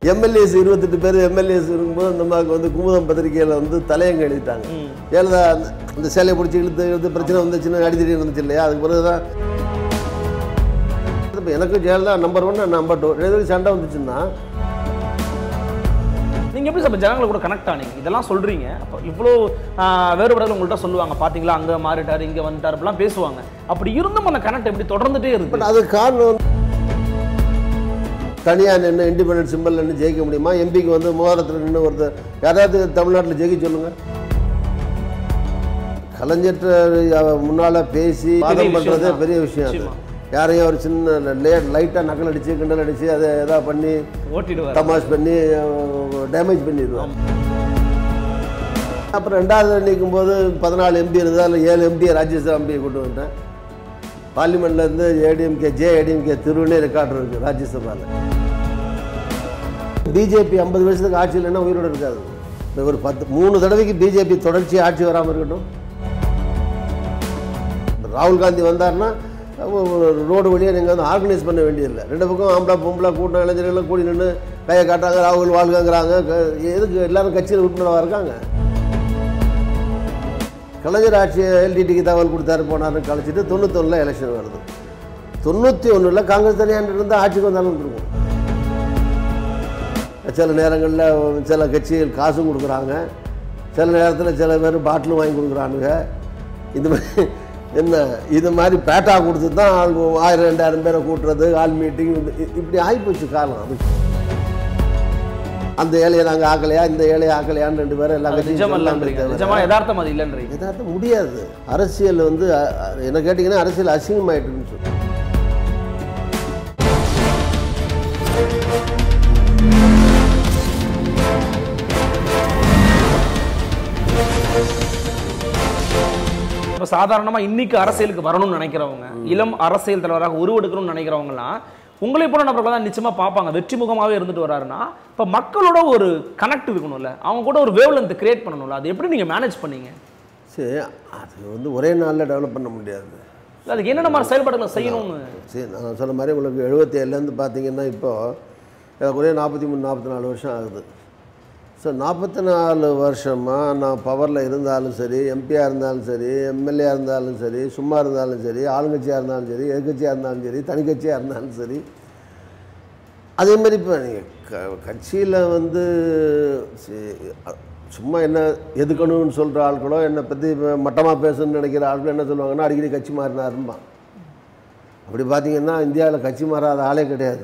MLAs இருபத்தெட்டு பேர் MLAs இருக்கும்போது இந்த மாதிரி வந்து குமுதம் பத்திரிகையில் வந்து தலையங்க எழுதிட்டாங்க எழுத அந்த- அந்த சேலையை பிடிச்சி இழுத்து இழுத்து பிரச்சனை வந்துச்சுன்னு அடித்தடி இருந்துச்சு இல்லையா அதுக்கு பிறகு தான் இப்போ எனக்கு Jayalalithaa number one number two ரெண்டு பேரும் சண்டை வந்துச்சுன்னா நீங்க எப்படி சார் இப்ப ஜனங்களை கூட கனெக்ட் ஆனீங்க இதெல்லாம் சொல்றீங்க அப்போ இவ்வளோ ஆஹ், வேறுபாடுகள் உங்கள்கிட்ட சொல்லுவாங்க பாத்தீங்களா அங்க மாறிட்டாரு இங்க வந்துட்டாரு அப்படிலாம் பேசுவாங்க அப்படி இருந்தும் அந்த கனெக்ட் எப்படி தொடர்ந்துட்டே பட் இருக்கு அதுக்கு காரணம் வந்து தனியாக நின்று இண்டிபெண்டன்ட் சிம்பிள் நின்று ஜெயிக்க முடியுமா எம்பிக்கு வந்து மோதிரத்தில் நின்று ஒருத்தர் யாராவது தமிழ்நாட்டில் ஜெயிக்க சொல்லுங்க கலைஞர்கிட்ட முன்னால் பேசி வாதம் விஷயம் பண்ணுறதே தான். பெரிய விஷயம் அது நிச்சயமா. யாரையும் ஒரு சின்ன லே லைட்டாக நக்கல் அடித்து கிண்டல் அடித்து அதை எதாவது பண்ணி ஓட்டிடுவார் தமாஷ் பண்ணி டேமேஜ் பண்ணிடுவோம் அப்புறம் ரெண்டாவது நிற்கும் போது பதினாலு எம்பி இருந்தால் அதில் ஏழு எம்பி ராஜ்யசபா எம்பியை கொண்டு வந்தேன் பார்லிமெண்ட்ல இருந்து ஏடிஎம்கே ஜே ஏடிஎம்கே திருவண்ணே ரெக்கார்டு இருக்குது ராஜ்யசபாவில் பிஜேபி ஐம்பது வருஷத்துக்கு ஆட்சி இல்லைன்னா உயிரோடு இருக்காது இப்ப ஒரு பத்து மூணு தடவைக்கு பிஜேபி தொடர்ச்சி ஆட்சி வராமல் இருக்கட்டும் ராகுல் காந்தி வந்தாருன்னா ரோடு வழியாக நீங்கள் வந்து ஆர்கனைஸ் பண்ண வேண்டியதில்லை ரெண்டு பக்கம் ஆம்பளை பொம்பளை கூட்டம் இளைஞர்கள்லாம் கூடி நின்று கையை காட்டுறாங்க ராகுல் வாழ்கங்கிறாங்க க- எதுக்கு எல்லாரும் கட்சியில் உறுப்பினராக இருக்காங்க கலைஞர் ஆட்சி எல்டிடிக்கு தகவல் கொடுத்தாரு போனாருன்னு கழிச்சிட்டு தொண்ணூத்தொன்னில் எலெக்ஷன் வருது தொண்ணூற்றி ஒன்றில் காங்கிரஸ் தனியாக இருந்தால் ஆட்சிக்கு வந்தாலும் இருக்கும் சில நேரங்களில் சில கட்சிகள் காசும் கொடுக்குறாங்க சில நேரத்தில் சில பேர் பாட்டிலும் வாங்கி கொடுக்குறானுங்க இந்த மாதிரி என்ன இது மாதிரி பேட்டா கொடுத்து தான் ஆள் ஆயிரம் ரெண்டாயிரம் பேரை கூட்டுறது ஆள் மீட்டிங் இப்படி ஆகிப்போச்சு காலம் அது அந்த ஏழையை நாங்கள் ஆக்கலையா இந்த ஏழையை ஆக்கலையான்னு ரெண்டு பேரும் எல்லா கட்சியும் நிஜம் சொல்லலாமே இல்லைன்றீங்க தவிர நிஜமா யதார்த்தம் அது இல்லைன்றீங்க யதார்த்தம் முடியாது அரசியல் வந்து அ- அ- என்ன கேட்டிங்கன்னா அரசியல் அசிங்கமாயிட்டுன்னு சொல்லு இப்போ சாதாரணமா இன்னைக்கு அரசியலுக்கு வரணும்னு நினைக்கிறவங்க இளம் அரசியல் தலைவராக உருவெடுக்கணும்னு நினைக்கிறவங்கலாம் உங்களை போல நபர்கள் தான் நிச்சயமா பார்ப்பாங்க வெற்றி முகமாவே இருந்துட்டு வராருன்னா இப்போ மக்களோட ஒரு கனெக்ட் இருக்கணும்ல அவங்க கூட ஒரு வேவ் லென்த் கிரியேட் பண்ணணும்ல அது எப்படி நீங்க மேனேஜ் பண்ணீங்க சரி அது வந்து ஒரே நாளில் டெவலப் பண்ண முடியாது இல்ல, அதுக்கு என்னென்ன மாதிரி செயல்பாடுகளை செய்யணும்னு சரி நான் சொன்ன மாதிரி உங்களுக்கு எழுபத்தேழுலேருந்து பார்த்தீங்கன்னா இப்போது ஒரே நாற்பத்தி மூணு நாற்பத்தி நாலு வருஷம் ஆகுது ஸோ நாற்பத்தி நாலு வருஷமாக நான் பவரில் இருந்தாலும் சரி எம்பியாக இருந்தாலும் சரி எம்எல்ஏ இருந்தாலும் சரி சும்மா இருந்தாலும் சரி ஆளுங்கட்சியாக இருந்தாலும் சரி எதிர்கட்சியாக இருந்தாலும் சரி தனிக்கட்சியாக இருந்தாலும் சரி அதே மாதிரி இப்போ நீங்கள் க கட்சியில் வந்து சி- அ- சும்மா என்ன எதுக்கணும்னு சொல்கிற ஆட்களோ என்னை பற்றி மட்டமாக பேசணும்னு நினைக்கிற ஆட்களோ என்ன சொல்லுவாங்கன்னா அடிக்கடி கட்சி மாறினாரும்பான் அப்படி பார்த்தீங்கன்னா இந்தியாவில் கட்சி மாறாத ஆளே கிடையாது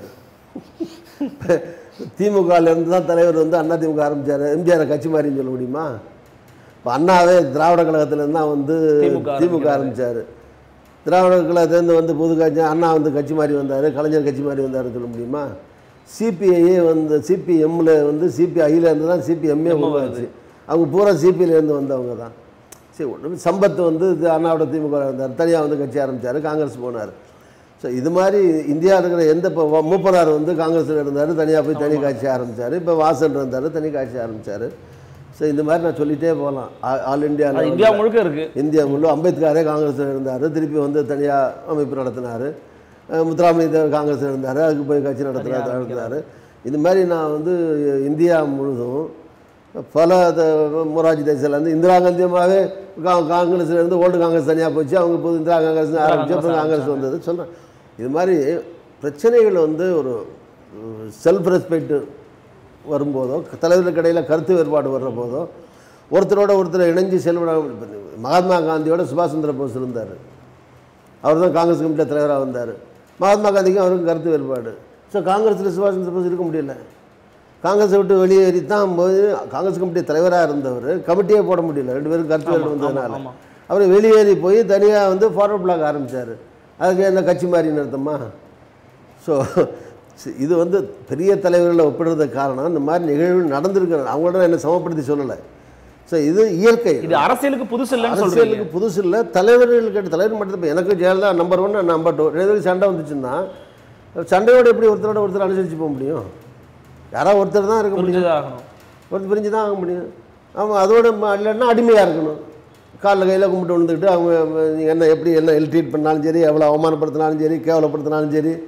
திமுகலேருந்து தான் தலைவர் வந்து அண்ணா திமுக ஆரம்பித்தார் எம்ஜிஆரை கட்சி மாறின்னு சொல்ல முடியுமா இப்போ அண்ணாவே திராவிட கழகத்துலேருந்து தான் வந்து திமுக திமுக ஆரம்பித்தார் திராவிட கழகத்துலேருந்து வந்து புது கட்சி அண்ணா வந்து கட்சி மாறி வந்தார் கலைஞர் கட்சி மாறி வந்தாருன்னு சொல்ல முடியுமா சிபிஐயே வந்து சிபிஎம்மில் வந்து சிபிஐயில் இருந்து தான் சிபிஎம்ஏ உருவாச்சு அவங்க பூரா சிபிஐலேருந்து வந்தவங்க தான் சரி ஒன்று சம்பத் வந்து இது அண்ணாவோட திமுக இருந்தார் தனியாக வந்து கட்சி ஆரம்பித்தார் காங்கிரஸ் போனார் ஸோ இது மாதிரி இந்தியா இருக்கிற எந்த இப்போ மூப்பனார் வந்து காங்கிரஸில் இருந்தார் தனியாக போய் தனி கட்சி ஆரம்பித்தார் இப்போ வாசன் இருந்தார் தனி கட்சி ஆரம்பித்தார் ஸோ இந்த மாதிரி நான் சொல்லிகிட்டே போகலாம் ஆல் அது இந்தியாவில் இந்தியா முழுக்க இருக்கு இந்தியா முழு அம்பேத்கரே காங்கிரஸில் இருந்தார் திருப்பி வந்து தனியாக அமைப்பு நடத்தினார் முத்துராமலிங்க தேவர் காங்கிரஸில் இருந்தார் அதுக்கு போய் கட்சி நடத்தினார் நடத்தினார் இது மாதிரி நான் வந்து இந்தியா முழுதும் பல த- மொரார்ஜி தேசாலேருந்து இந்திரா காந்தி அம்மாவே கா காங்கிரஸ்ல இருந்து ஓல்டு காங்கிரஸ் தனியாக போச்சு அவங்க புது இந்திரா காங்கிரஸ் ஆரம்பிச்சு அப்புறம் காங்கிரஸ் வந்தது சொல்கிறேன் இது மாதிரி பிரச்சனைகள் வந்து ஒரு செல்ஃப் ரெஸ்பெக்ட் வரும்போதோ தலைவர்களுக்கு இடையில கருத்து வேறுபாடு வர்ற போதோ ஒருத்தரோட ஒருத்தர் இணைஞ்சு செல்வ மகாத்மா காந்தியோட சுபாஷ் சந்திர போஸ் இருந்தார் அவர் தான் காங்கிரஸ் கமிட்டியில் தலைவராக வந்தார் மகாத்மா காந்திக்கும் அவருக்கும் கருத்து வேறுபாடு ஸோ காங்கிரஸில் சுபாஷ் சந்திர போஸ் இருக்க முடியல காங்கிரஸை விட்டு வெளியேறி தான் போய் காங்கிரஸ் கமிட்டி தலைவராக இருந்தவர் கமிட்டியே போட முடியல ரெண்டு பேரும் கருத்து வேறுபாடு வந்ததுனால ஆமா. அவர் வெளியேறி போய் தனியாக வந்து ஃபார்வர்ட் பிளாக் ஆரம்பித்தார் அதுக்கு என்ன கட்சி மாறின்னு அர்த்தமா ஸோ இது வந்து பெரிய தலைவர்களை ஒப்பிடுறதுக்கு காரணம் இந்த மாதிரி நிகழ்வு நடந்திருக்கு அவங்களோட என்ன சமப்படுத்தி சொல்லலை ஸோ இது இயற்கை இது அரசியலுக்கு புதுசு இல்லைன்னு சொல்றீங்க அரசியலுக்கு புதுசு இல்லை தலைவர்கள் கேட்ட தலைவர் மட்டும் இப்போ எனக்கு Jayalalithaa number one number two ரெண்டு பேரும் சண்டை வந்துச்சுன்னா சண்டையோட எப்படி ஒருத்தரோட ஒருத்தர் அனுசரித்து போக முடியும் யாராவது ஒருத்தர் தான் இருக்க முடியும் புரிஞ்சதாகணும் ஒருத்தர் பிரிஞ்சு தான் ஆக முடியும் ஆமாம் அதோட ம- இல்லைன்னா அடிமையாக இருக்கணும் காலில் கையில் கும்பிட்டு விழுந்துக்கிட்டு அவங்க நீங்கள் என்ன எப்படி என்ன எல் ட்ரீட் பண்ணாலும் சரி எவ்வளோ அவமானப்படுத்தினாலும் சரி கேவலப்படுத்தினாலும் சரி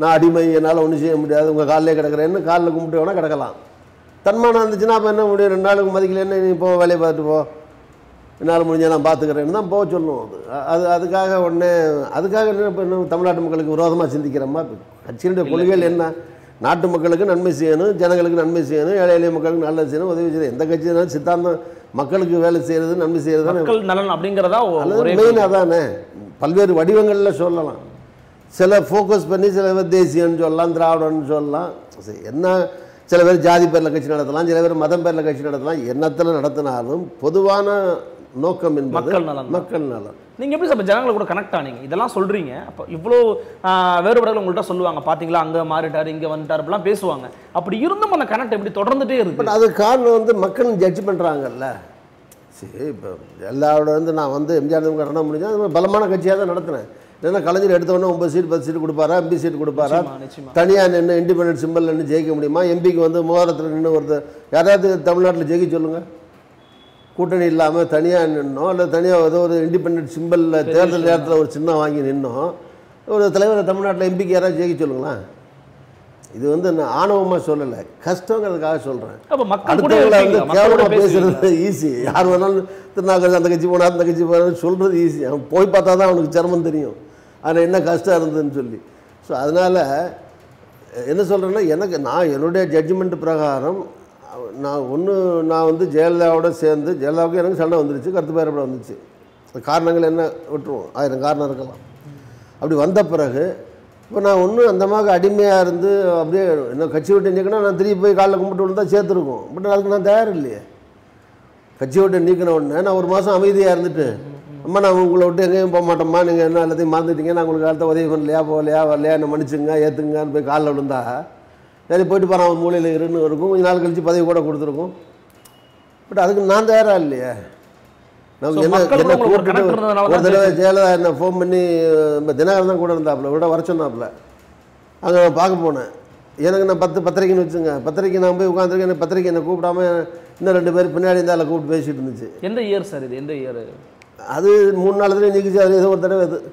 நான் அடிமை என்னால் ஒன்றும் செய்ய முடியாது உங்கள் காலிலே கிடக்கிறேன்னு காலில் கும்பிட்டு வேணால் கிடக்கலாம் தன்மானம் இருந்துச்சுன்னா அப்போ என்ன முடியும் ரெண்டு நாளுக்கு மதிக்கலன்னு நீ போ வேலையை பார்த்துட்டு போ என்னால் முடிஞ்ச நான் பார்த்துக்கிறேன்னு தான் போக சொல்லணும் அது அது அதுக்காக உடனே அதுக்காக என்ன இப்போ இன்னும் தமிழ்நாட்டு மக்களுக்கு விரோதமாக சிந்திக்கிறோமா இப்ப கட்சியினுடைய கொள்கைகள் என்ன நாட்டு மக்களுக்கு நன்மை செய்யணும் ஜனங்களுக்கு நன்மை செய்யணும் ஏழை எளிய மக்களுக்கு நல்லது செய்யணும் உதவி செய்யணும் எந்த கட்சி இருந்தாலும் சித்தாந்தம் மக்களுக்கு வேலை செய்கிறது நன்மை செய்கிறது தானே மக்கள் நலன் அப்படிங்கிறதா ஒ- ஒரே அல்லது மெயின் அதானே பல்வேறு வடிவங்களில் சொல்லலாம் சில ஃபோக்கஸ் பண்ணி சில பேர் தேசியன்னு சொல்லலாம் திராவிடன்னு சொல்லலாம் சரி, என்ன சில பேர் ஜாதி பேரில் கட்சி நடத்தலாம் சில பேர் மதம் பேரில் கட்சி நடத்தலாம் என்னத்தில் நடத்தினாலும் பொதுவான நோக்கம் என்பது மக்கள் நலன் தான். மக்கள் நலன் நீங்க எப்படி சார் ஜனங்களை கூட கனெக்ட் ஆனீங்க இதெல்லாம் சொல்றீங்க அப்போ இவ்வளோ ஆஹ், வேறுபாடுகள் உங்கள்கிட்ட சொல்லுவாங்க பாத்தீங்களா அங்க மாறிட்டாரு இங்க வந்துட்டாரு அப்படிலாம் பேசுவாங்க அப்படி இருந்தும் அந்த கனெக்ட் எப்படி தொடர்ந்துட்டே இருக்கு பட் அது காரணம் வந்து மக்கள் ஜட்ஜ் பண்ணுறாங்கல்ல சரி இப்போ எல்லாரோட வந்து நான் வந்து எம்ஜிஆர் திமுக நடத்த முடிஞ்சா அது மாதிரி பலமான கட்சியாக தான் நடத்தினேன் இல்லைன்னா கலைஞர் எடுத்த உடனே ஒன்பது சீட் பத்து சீட் கொடுப்பாரா எம்பி சீட் கொடுப்பாரா நிச்சயமா, நிச்சயமா தனியாக நின்று இண்டிபெண்டன்ட் சிம்பிள் நின்று ஜெயிக்க முடியுமா எம்பிக்கு வந்து மோதிரத்தில் நின்று ஒருத்தர் யாராவது தமிழ்நாட்டில் ஜெயிக்க சொல்லுங்க கூட்டணி இல்லாமல் தனியாக நின்னோம் இல்லை தனியாக ஏதோ ஒரு இண்டிபெண்டன்ட் சிம்பிளில் தேர்தல் நேரத்தில் ஒரு சின்னம் வாங்கி நின்னோம் ஒரு தலைவர் தமிழ்நாட்டில் எம்பிக்கு யாராவது ஜெயிக்க சொல்லுங்களேன் இது வந்து நான் ஆணவமாக சொல்லலை கஷ்டங்கிறதுக்காக சொல்கிறேன் அப்ப மக்கள் கூட அடுத்தவங்களை வந்து இருக்கீங்களா? மக்கள் கூட கேவலமாக பேசுறீங்களா? பேசுறது ஈஸி யார் வேணாலும் திருநாக்கர் அந்த கட்சி போனா அந்த கட்சி போனாலும் சொல்கிறது ஈஸி அவன் போய் பார்த்தா தான் அவனுக்கு சிரமம் தெரியும் அதில் என்ன கஷ்டம் இருந்ததுன்னு சொல்லி ஸோ அதனால் என்ன சொல்கிறேன்னா எனக்கு நான் என்னுடைய ஜட்ஜ்மெண்ட் பிரகாரம் அவ- நான் ஒன்று நான் வந்து ஜெயலலிதாவோட சேர்ந்து ஜெயலலிதாவுக்கு எனக்கு சண்டை வந்துருச்சு கருத்து பேரப்பட வந்துச்சு அது காரணங்கள் என்ன விட்டுருவோம் ஆயிரம் காரணம் இருக்கலாம் அப்படி வந்த பிறகு இப்போ நான் ஒன்றும் அந்த மாதிரி அடிமையாக இருந்து அப்படியே என்ன கட்சி விட்டு நீக்கினா நான் திருப்பி போய் காலைல கும்பிட்டு விழுந்தா சேர்த்துருக்கோம் பட் அதுக்கு நான் தயார் இல்லையே கட்சி விட்டு நீக்கின உடனே நான் ஒரு மாதம் அமைதியாக இருந்துட்டு அம்மா நான் உங்களை விட்டு எங்கேயும் போக மாட்டோம்மா நீங்கள் என்ன எல்லாத்தையும் மறந்துட்டீங்க நான் உங்களுக்கு காலத்தை உதவி பண்ணலையா போகலையா வரலையா என்ன மன்னிச்சுங்க ஏற்றுங்கன்னு போய் காலில் விழுந்தா சரி போயிட்டு போகிறான் அவன் மூலையில் இருன்னு இருக்கும் கொஞ்ச நாள் கழிச்சு பதவி கூட கொடுத்துருக்கும் பட் அதுக்கு நான் தயாராக இல்லையே So, நமக்கு என்ன மக்கள் என்ன கூட உங்களுக்கு கூப்பிட்டு connect இருந்ததுனால ஒரு தான் தடவை ஜெயலலிதா என்ன ஃபோன் பண்ணி நம்ம தினகரன் தான் கூட இருந்தாப்புல விட வர சொன்னாப்புல அங்கே நான் பார்க்க போனேன் எனக்கு நான் பத்து பத்திரிக்கைன்னு வச்சுங்க பத்திரிக்கை நான் போய் உட்காந்துருக்கேன் எனக்கு பத்திரிக்கை என்னை கூப்பிடாம இன்னும் ரெண்டு பேர் பின்னாடி இருந்தால் அதில் கூப்பிட்டு பேசிட்டு இருந்துச்சு எந்த இயர் சார் இது எந்த இயர் அது மூணு நாலு தடவை நீக்கிச்சு அது ஏதோ ஒரு தடவை அது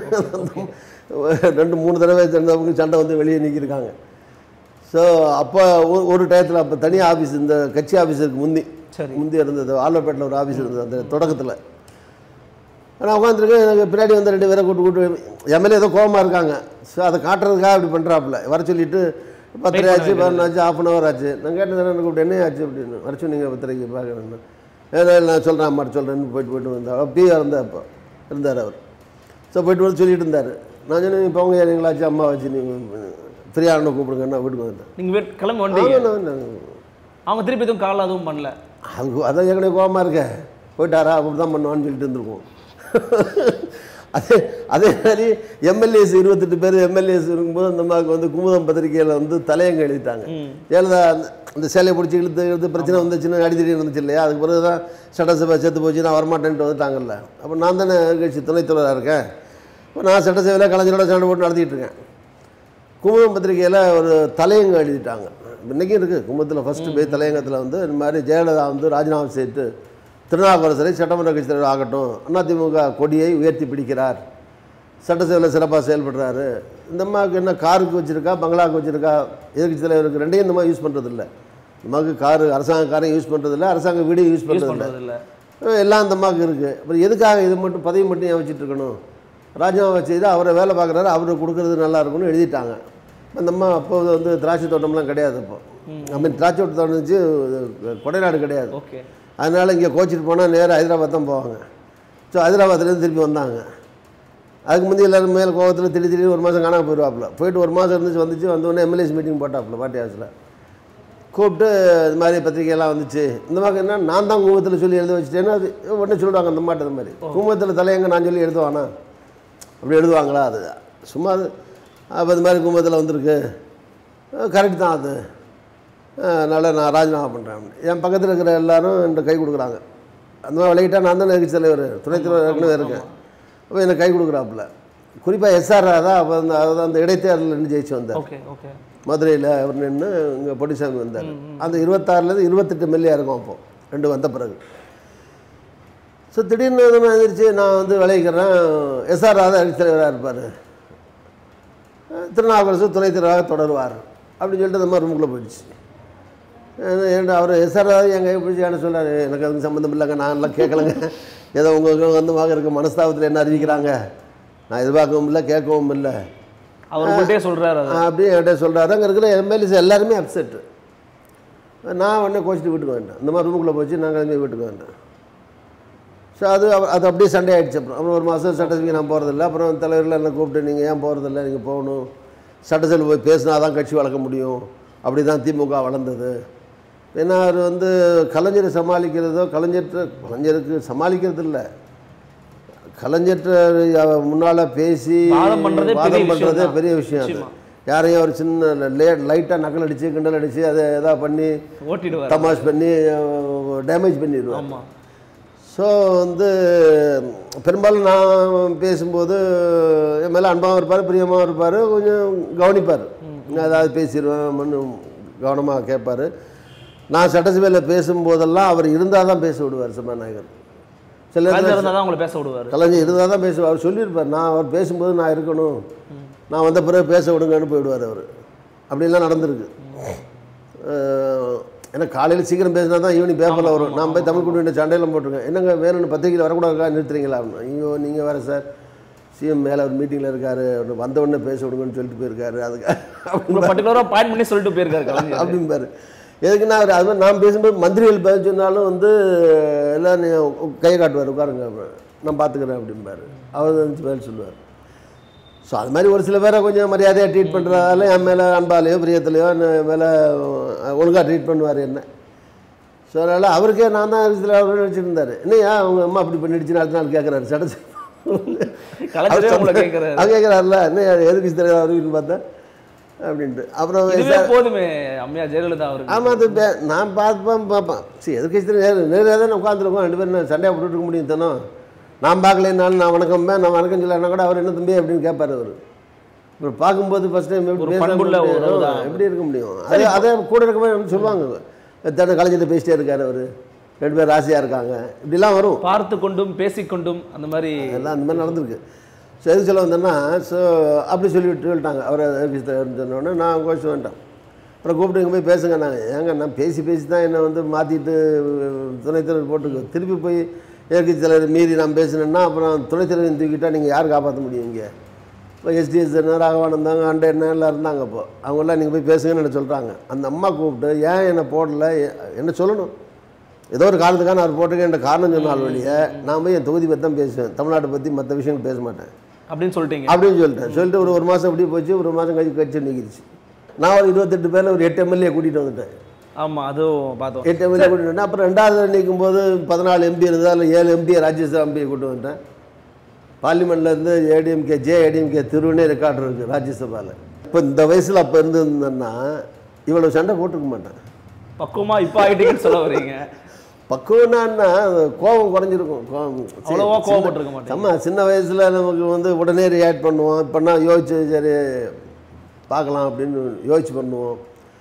ரெண்டு மூணு தடவை சேர்ந்தவங்க சண்டை வந்து வெளியே நீக்கியிருக்காங்க ஸோ அப்போ ஒரு டயத்தில் அப்போ தனி ஆஃபீஸ் இந்த கட்சி ஆஃபீஸுக்கு முந்தி சரி முந்தி இருந்தது ஆலப்பேட்டில் ஒரு ஆஃபீஸ் இருந்தது அந்த தொடக்கத்தில் நான் உட்காந்துருக்கேன் எனக்கு பின்னாடி வந்து ரெண்டு பேரை கூட்டு கூட்டு எம்எல்ஏ ஏதோ கோவமாக இருக்காங்க ஸோ அதை காட்டுறதுக்காக அப்படி பண்ணுறாப்புல வர சொல்லிட்டு பத்தரை ஆச்சு பதினொன்று ஆச்சு ஆஃப் அன் ஹவர் ஆச்சு நான் கேட்டேன் என்ன கூப்பிட்டு என்ன ஆச்சு அப்படின்னு வர சொன்னீங்க பத்திரிக்கை பார்க்குறேன்னு ஏதோ நான் சொல்கிறேன் அம்மா சொல்கிறேன்னு போயிட்டு போயிட்டு வந்தேன் அப்பயே இருந்தார் அப்போ இருந்தார் அவர் ஸோ போயிட்டு வந்து சொல்லிட்டு இருந்தார் நான் சொன்னேன் இப்போ அவங்க நீங்களாச்சு அம்மா வச்சு நீங்கள் ஃப்ரீயான கூப்பிடுங்கன்னா வீட்டுக்கு வந்தேன் நீங்க வீட்- கிளம்பி வந்தீங்க ஆமா, நான் நான் அவங்க திருப்பி எதுவும் கால் அதுவும் பண்ணல அதுக்கு அதான் ஏற்கனவே கோவமாக இருக்க போயிட்டாரா அப்படி தான் பண்ணுவான்னு சொல்லிட்டு இருந்திருக்கோம் அதே அதே மாதிரி எம்எல்ஏஸ் இருபத்தெட்டு பேர் எம்எல்ஏஸ் இருக்கும்போது அந்த மாதிரி வந்து குமுதம் பத்திரிகையில் வந்து தலையங்க எழுதிட்டாங்க ஜெயலலிதா அந்த- அந்த சேலையை பிடிச்சி இழுத்து இழுத்து பிரச்சனை வந்துச்சுன்னு அடித்தடி இருந்துச்சு இல்லையா அதுக்கு பிறகு தான் சட்டசபை செத்து போச்சு நான் வரமாட்டேன்ட்டு வந்துட்டாங்கல்ல அப்போ நான் தானே கட்சி துணைத் தலைவராக இருக்கேன் இப்போ நான் சட்டசபையில் கலைஞரோட சண்டை போட்டு நடத்திட்டு இருக்கேன் குமுதம் பத்திரிகையில் ஒரு தலையங்கம் எழுதிட்டாங்க இன்றைக்கும் இருக்குது குமுதத்தில் ஃபஸ்ட்டு போய் தலையங்கத்தில் வந்து இந்த மாதிரி ஜெயலலிதா வந்து ராஜினாமா செய்துட்டு திருநாவுக்கரசரை சட்டமன்ற கட்சி தலைவர் ஆகட்டும் அதிமுக கொடியை உயர்த்தி பிடிக்கிறார் சட்டசபையில் சிறப்பாக செயல்படுறாரு இந்த அம்மாவுக்கு என்ன காருக்கு வச்சுருக்கா பங்களாவுக்கு வச்சுருக்கா எதிர்க்கட்சி தலைவருக்கு ரெண்டையும் இந்த மாதிரி யூஸ் பண்ணுறதில்ல இந்த அம்மாவுக்கு காரு அரசாங்க காரையும் யூஸ் பண்ணுறதில்ல அரசாங்க வீடையும் யூஸ் யூஸ் பண்ணுறதில்ல பண்றது இல்ல அஹ் எல்லாம் அந்த அம்மாவுக்கு இருக்குது அப்புறம் எதுக்காக இது மட்டும் பதவி மட்டும் ஏன் வச்சுட்டு இருக்கணும் ராஜினாமா செய்து அவரை வேலை பார்க்குறாரு அவருக்கு கொடுக்குறது நல்லா இருக்கும்னு எழுதிட்டாங்க அந்த அம்மா அப்போ வந்து திராட்சை தோட்டம்லாம் கிடையாது இப்போ ஐ மீன் திராட்சை தோட்டம் இருந்துச்சு இது கொடைநாடு கிடையாது ஓகே அதனால் இங்கே கோச்சிட்டு போனால் நேராக ஹைதராபாத் தான் போவாங்க ஸோ ஹைதராபாத்லேருந்து திருப்பி வந்தாங்க அதுக்கு முந்தைய எல்லாரும் மேலே கோவத்தில் திடீர் திடீர்னு ஒரு மாதம் காணாம போயிடுவாப்புல போயிட்டு ஒரு மாதம் இருந்துச்சு வந்துச்சு வந்தோடனே எம்எல்ஏஸ் மீட்டிங் போட்டாப்புல பார்ட்டி ஹவுஸில் கூப்பிட்டு இது மாதிரி பத்திரிக்கையெல்லாம் வந்துச்சு இந்த மாதிரி என்ன நான் தான் குங்குமத்தில் சொல்லி எழுத வச்சுட்டேன்னா அது உடனே சொல்லிடுவாங்க அந்த மாட்டு இந்த மாதிரி குங்குமத்தில் தலையங்க நான் சொல்லி எழுதுவானா அப்படி எழுதுவாங்களா அது சும்மா அது அப்போ இது மாதிரி குங்குமத்தில் வந்திருக்கு கரெக்ட் தான் அது அதனால் நான் ராஜினாமா பண்ணுறேன் என் பக்கத்தில் இருக்கிற எல்லாரும் என்கிட்ட கை கொடுக்குறாங்க அந்த மாதிரி விளையிட்டா நான் தான் நிகழ்ச்சி தலைவர் துணைத் தலைவர் ஏற்கனவே இருக்கேன் அப்போ எனக்கு கை கொடுக்குறாப்புல குறிப்பாக எஸ்ஆர் தான் அப்போ அந்த அதாவது அந்த இடைத்தேர்தலில் நின்று ஜெயிச்சு வந்தார் ஓகே ஓகே மதுரையில் அவர் நின்று இங்கே பொடிசாமி வந்தார் அந்த இருபத்தாறுலேருந்து இருபத்தெட்டு மில்லியா இருக்கும் அப்போது ரெண்டு வந்த பிறகு ஸோ திடீர்னு இது மாதிரி எழுந்திரிச்சு நான் வந்து விளைவிக்கிறேன் எஸ்ஆர் ராதா அடித்த தலைவராக இருப்பார் அஹ் திருநாவுக்கரசு துணை தலைவராக தொடருவார் அப்படின்னு சொல்லிட்டு அந்த மாதிரி ரூமுக்குள்ளே போயிடுச்சு அஹ் ஏன்டா அவர் சார் எங்கள் எப்படி என்ன சொல்றாரு எனக்கு அதுக்கு சம்மந்தம் இல்லைங்க நான் எல்லாம் கேட்கலங்க ஏதோ உங்களுக்கு வந்து மக இருக்க மனஸ்தாபத்தில் என்ன அறிவிக்கிறாங்க நான் எதிர்பார்க்கவும் இல்லை கேட்கவும் இல்லை அவர் உங்கள்கிட்டயே சொல்றாரு அதை. அப்படி என்கிட்ட சொல்கிறாரு அங்கே இருக்கிற எம்எல்ஏஸ் எல்லாருமே அப்செட்டு நான் உடனே கோச்சிட்டு வீட்டுக்கு வேண்டேன் இந்த மாதிரி ரூமுக்குள்ளே போச்சு நான் கிளம்பி வீட்டுக்கு வேண்டேன் ஸோ அது அவ- அது அப்படியே சண்டே ஆகிடுச்சு அப்புறம் அப்புறம் ஒரு மாதம் சட்டசபைக்கு நான் போகிறதில்ல அப்புறம் தலைவரில் என்ன கூப்பிட்டு நீங்கள் ஏன் போகிறதில்ல நீங்கள் போகணும் சட்டசபையில் போய் பேசினா தான் கட்சி வளர்க்க முடியும் அப்படி தான் திமுக வளர்ந்தது ஏன்னா அவர் வந்து கலைஞரை சமாளிக்கிறதோ கலைஞர்கிட்ட கலைஞருக்கு சமாளிக்கிறது இல்லை கலைஞர்கிட்ட முன்னால் பேசி வாதம் பண்றதே பெரிய வாதம் விஷயம் பண்ணுறதே தான். பெரிய விஷயம் அது நிச்சயமா. யாரையும் ஒரு சின்ன லே லைட்டாக நக்கல் அடித்து கிண்டல் அடித்து அதை எதாவது பண்ணி ஓட்டிடுவார் தமாஷ் பண்ணி டேமேஜ் பண்ணிடுவேன் ஆமா ஸோ வந்து பெரும்பாலும் நான் பேசும்போது என் மேலே அன்பாகவும் இருப்பார் பிரியமாகவும் இருப்பார் கொஞ்சம் கவனிப்பார் நான் ஏதாவது பேசிடுவேன் மண்ணு கவனமாக கேட்பார் நான் சட்டசபையில் பேசும்போதெல்லாம் அவர் இருந்தால் தான் பேச விடுவார் சபாநாயகர் சில கலைஞர் நேரத்துல இருந்தா தான் உங்களை பேச விடுவாரு கலைஞர் இருந்தால் தான் பேசுவார் அவர் சொல்லியிருப்பார் நான் அவர் பேசும்போது நான் இருக்கணும் நான் வந்த பிறகு பேச விடுங்கன்னு போயிடுவார் அவர் அப்படிலாம் நடந்திருக்கு அஹ், ஏன்னா காலையில் சீக்கிரம் பேசினா தான் ஈவினிங் பேப்பரில் வரும் நான் போய் தமிழ் குடியிட்ட சண்டையில் போட்டிருக்கேன் என்னங்க வேணும்னு பத்திரிக்கையில் வரக்கூடாதுக்கா நிறுத்துறீங்களா அப்படின்னு ஐயோ நீங்கள் வேறு சார் சிஎம் மேலே ஒரு மீட்டிங்கில் இருக்காரு அவர் வந்த உடனே பேச விடுங்கன்னு சொல்லிட்டு போயிருக்காரு அதுக்கு உங்களை பர்டிகுலரா பாயிண்ட் பண்ணி சொல்லிட்டு போயிருக்காரு கலைஞர் அப்படிம்பாரு எதுக்குன்னா அவர் அது மாதிரி நான் பேசும்போது மந்திரிகள் பதில் சொன்னாலும் வந்து எல்லாம் நீ கையை காட்டுவார் உட்காருங்க அப்ப. நான் பார்த்துக்கிறேன் அப்படிம்பாரு அவர் வந்து பதில் சொல்லுவார் ஸோ அது மாதிரி ஒரு சில பேரை கொஞ்சம் மரியாதையாக ட்ரீட் பண்ணுறதால என் மேலே அன்பாலேயோ பிரியத்திலையோ என் மேலே ஒழுங்காக ட்ரீட் பண்ணுவார் என்ன ஸோ அதனால் அவருக்கே நான் தான் இதில் அவர் நினச்சிருந்தார் என்னையா அவங்க அம்மா அப்படி பண்ணிடுச்சுன்னு அடுத்த நாள் கேட்குறாரு சடச்சு கலைஞரே உங்களை கேட்கிறாரு அவர் கேட்குறாருல என்ன எதுக்கு தெரியாது அவருக்குன்னு பார்த்தேன் அப்படின்ட்டு அப்புறம் இதுவே போதுமே அம்மையா ஜெயலலிதா அவருக்கு ஆமாம் அது பே- நான் பார்ப்பேன் பார்ப்பேன் சரி எதிர்கட்சி நேரு நேராக தான் உட்காந்துருக்கோம் ரெண்டு பேரும் என்ன சண்டையாக போட்டுட்டு இருக்க முடியும் தானோ நான் பார்க்கலனாலும் நான் வணக்கம் நான் வணக்கம் சொல்லலைன்னா கூட அவர் என்ன தம்பி அப்படின்னு கேட்பாரு அவர் இப்போ பார்க்கும்போது ஃபஸ்ட் டைம் எப்படி ஒரு பேசாம பண்புள்ள ஒரு எப்படி- இதுதான். எப்படி இருக்க முடியும் அது அதே கூட இருக்கவே சொல்லுவாங்க தன்னை கலைஞர்கிட்ட பேசிட்டே இருக்காரு அவர் ரெண்டு பேர் ராசியாக இருக்காங்க இப்படிலாம் வரும் பார்த்து கொண்டும் பேசிக்கொண்டும் அந்த மாதிரி எல்லாம் அந்த மாதிரி நடந்திருக்கு ஸோ எது சொல்ல வந்தேன்னா ஸோ அப்படி சொல்லிவிட்டு சொல்லிட்டாங்க அவரை சொன்னோடனே நான் கோச்சு வந்துட்டேன் அப்புறம் கூப்பிட்டு இங்கே போய் பேசுங்க நான் ஏங்க நான் பேசி பேசி தான் என்னை வந்து மாற்றிட்டு துணைத் தலைவர் போட்டு திருப்பி போய் எதிர்க்கட்சி தலைவர் மீறி நான் பேசினேன்னா அப்புறம் துணைத் தலைவர் தூக்கிட்டா நீங்கள் யார் காப்பாற்ற முடியும் இங்கே இப்போ எஸ்டிஎஸ் ராகவானந்தாங்க அண்டை என்ன எல்லாம் இருந்தாங்க இப்போ அவங்கெல்லாம் நீங்கள் போய் பேசுங்கன்னு என்ன சொல்கிறாங்க அந்த அம்மா கூப்பிட்டு ஏன் என்னை போடல எ- என்ன சொல்லணும் ஏதோ ஒரு காரணத்துக்காக நான் அவர் போட்டிருக்கேன் காரணம் சொன்னால் வழியே நான் போய் என் தொகுதி பற்றி தான் பேசுவேன் தமிழ்நாட்டை பற்றி மற்ற விஷயங்கள் பேச மாட்டேன் அப்படின்னு சொல்லிட்டீங்க அப்படின்னு சொல்லிட்டேன் சொல்லிட்டு ஒரு ஒரு மாதம் அப்படியே போச்சு ஒரு மாதம் கழிச்சு கட்சி நிற்கிடுச்சு நான் ஒரு இருபத்தெட்டு பேரில் ஒரு எட்டு எம்எல்ஏ கூட்டிகிட்டு வந்துட்டேன் ஆமா அதுவும் பார்த்தோம் எட்டு எம்எல்ஏ கூட்டிட்டு வந்தேன் அப்புறம் ரெண்டாவது நிற்கும் போது பதினாலு எம்பி இருந்தது அதில் ஏழு எம்பி ராஜ்யசபா எம்பியை கூட்டு வந்துட்டேன் பார்லிமெண்ட்லேருந்து ஏடிஎம்கே ஜே ஏடிஎம்கே திருவுனே ரெக்கார்டு இருக்குது ராஜ்யசபாவில் இப்போ இந்த வயசில் அப்போ இருந்திருந்தேன்னா இவ்வளோ சண்டை போட்டிருக்க மாட்டேன் பக்குவமா இப்ப ஆயிட்டீங்கன்னு சொல்ல வர்றீங்க பக்குவம்னா கோபம் குறைஞ்சிருக்கும் கோபம் சரி, அவ்வளவா சின்ன- கோவப்பட்டிருக்க மாட்டீங்க நம்ம சின்ன வயசில் நமக்கு வந்து உடனே ரியாக்ட் பண்ணுவோம் இப்போனா யோசிச்சு சரி பார்க்கலாம் அப்படின்னு யோசிச்சு பண்ணுவோம்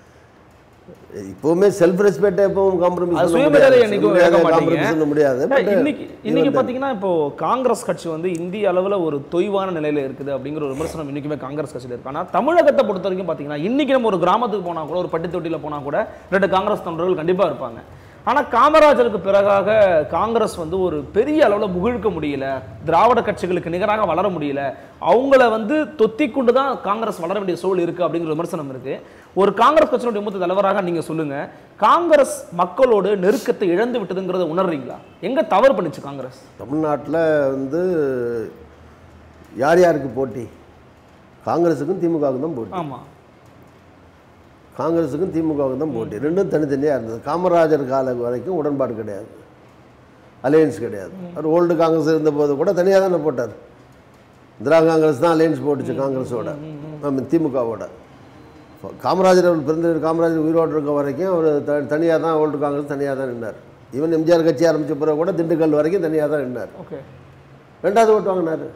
இப்போவுமே செல்ஃப் ரெஸ்பெக்ட் எப்பவும் காம்ப்ரமைஸ் அது சுயமரியாதை என்னைக்கும் இழக்க மாட்டீங்க. காம்ப்ரமைஸ் பண்ண முடியாது ஏன் But இன்னைக்கு இன்னைக்கு இவன் பாத்தீங்கன்னா இப்போ காங்கிரஸ் கட்சி வந்து இந்திய அளவுல ஒரு தொய்வான நிலையில இருக்குது அப்படிங்கிற ஒரு விமர்சனம் இன்னைக்குமே காங்கிரஸ் கட்சியில இருக்கு ஆனா தமிழகத்தை பொறுத்த வரைக்கும் பாத்தீங்கன்னா இன்னைக்கு நம்ம ஒரு கிராமத்துக்கு போனா கூட ஒரு பட்டி தொட்டியில போனா கூட ரெண்டு காங்கிரஸ் தொண்டர்கள் கண்டிப்பா இருப்பாங்க ஆனா காமராஜருக்கு பிறகாக காங்கிரஸ் வந்து ஒரு பெரிய அளவுல முகிழ்க்க முடியல திராவிட கட்சிகளுக்கு நிகராக வளர முடியல அவங்கள வந்து தொத்தி கொண்டு தான் காங்கிரஸ் வளர வேண்டிய சூழல் இருக்கு அப்படிங்கிற விமர்சனம் இருக்கு ஒரு காங்கிரஸ் கட்சியினுடைய மூத்த தலைவராக நீங்க சொல்லுங்க காங்கிரஸ் மக்களோடு நெருக்கத்தை இழந்து விட்டதுங்கிறத உணர்றீங்களா எங்க தவறு பண்ணுச்சு காங்கிரஸ் தமிழ்நாட்டில் வந்து யார் யாருக்கு போட்டி காங்கிரஸுக்கும் திமுகவுக்கும் தான் போட்டி ஆமா காங்கிரஸுக்கும் திமுகவுக்கும் தான் போட்டி ரெண்டும் தனித்தனியாக இருந்தது காமராஜர் கால வரைக்கும் உடன்பாடு கிடையாது அலையன்ஸ் கிடையாது அவர் ஓல்டு காங்கிரஸ் இருந்தபோது கூட தனியாக தானே போட்டார் இந்திரா காங்கிரஸ் தான் அலையன்ஸ் போட்டுச்சு காங்கிரஸோட ஆமா, திமுகவோட காமராஜர் அவர் பிறந்த காமராஜர் உயிரோடு இருக்க வரைக்கும் அவர் த தனியாக தான் ஓல்டு காங்கிரஸ் தனியாக தான் நின்னார் ஈவன் எம்ஜிஆர் கட்சி ஆரம்பித்த பிறகு கூட திண்டுக்கல் வரைக்கும் தனியாக தான் நின்னார் ஓகே ரெண்டாவது ஓட்டு வாங்கினார்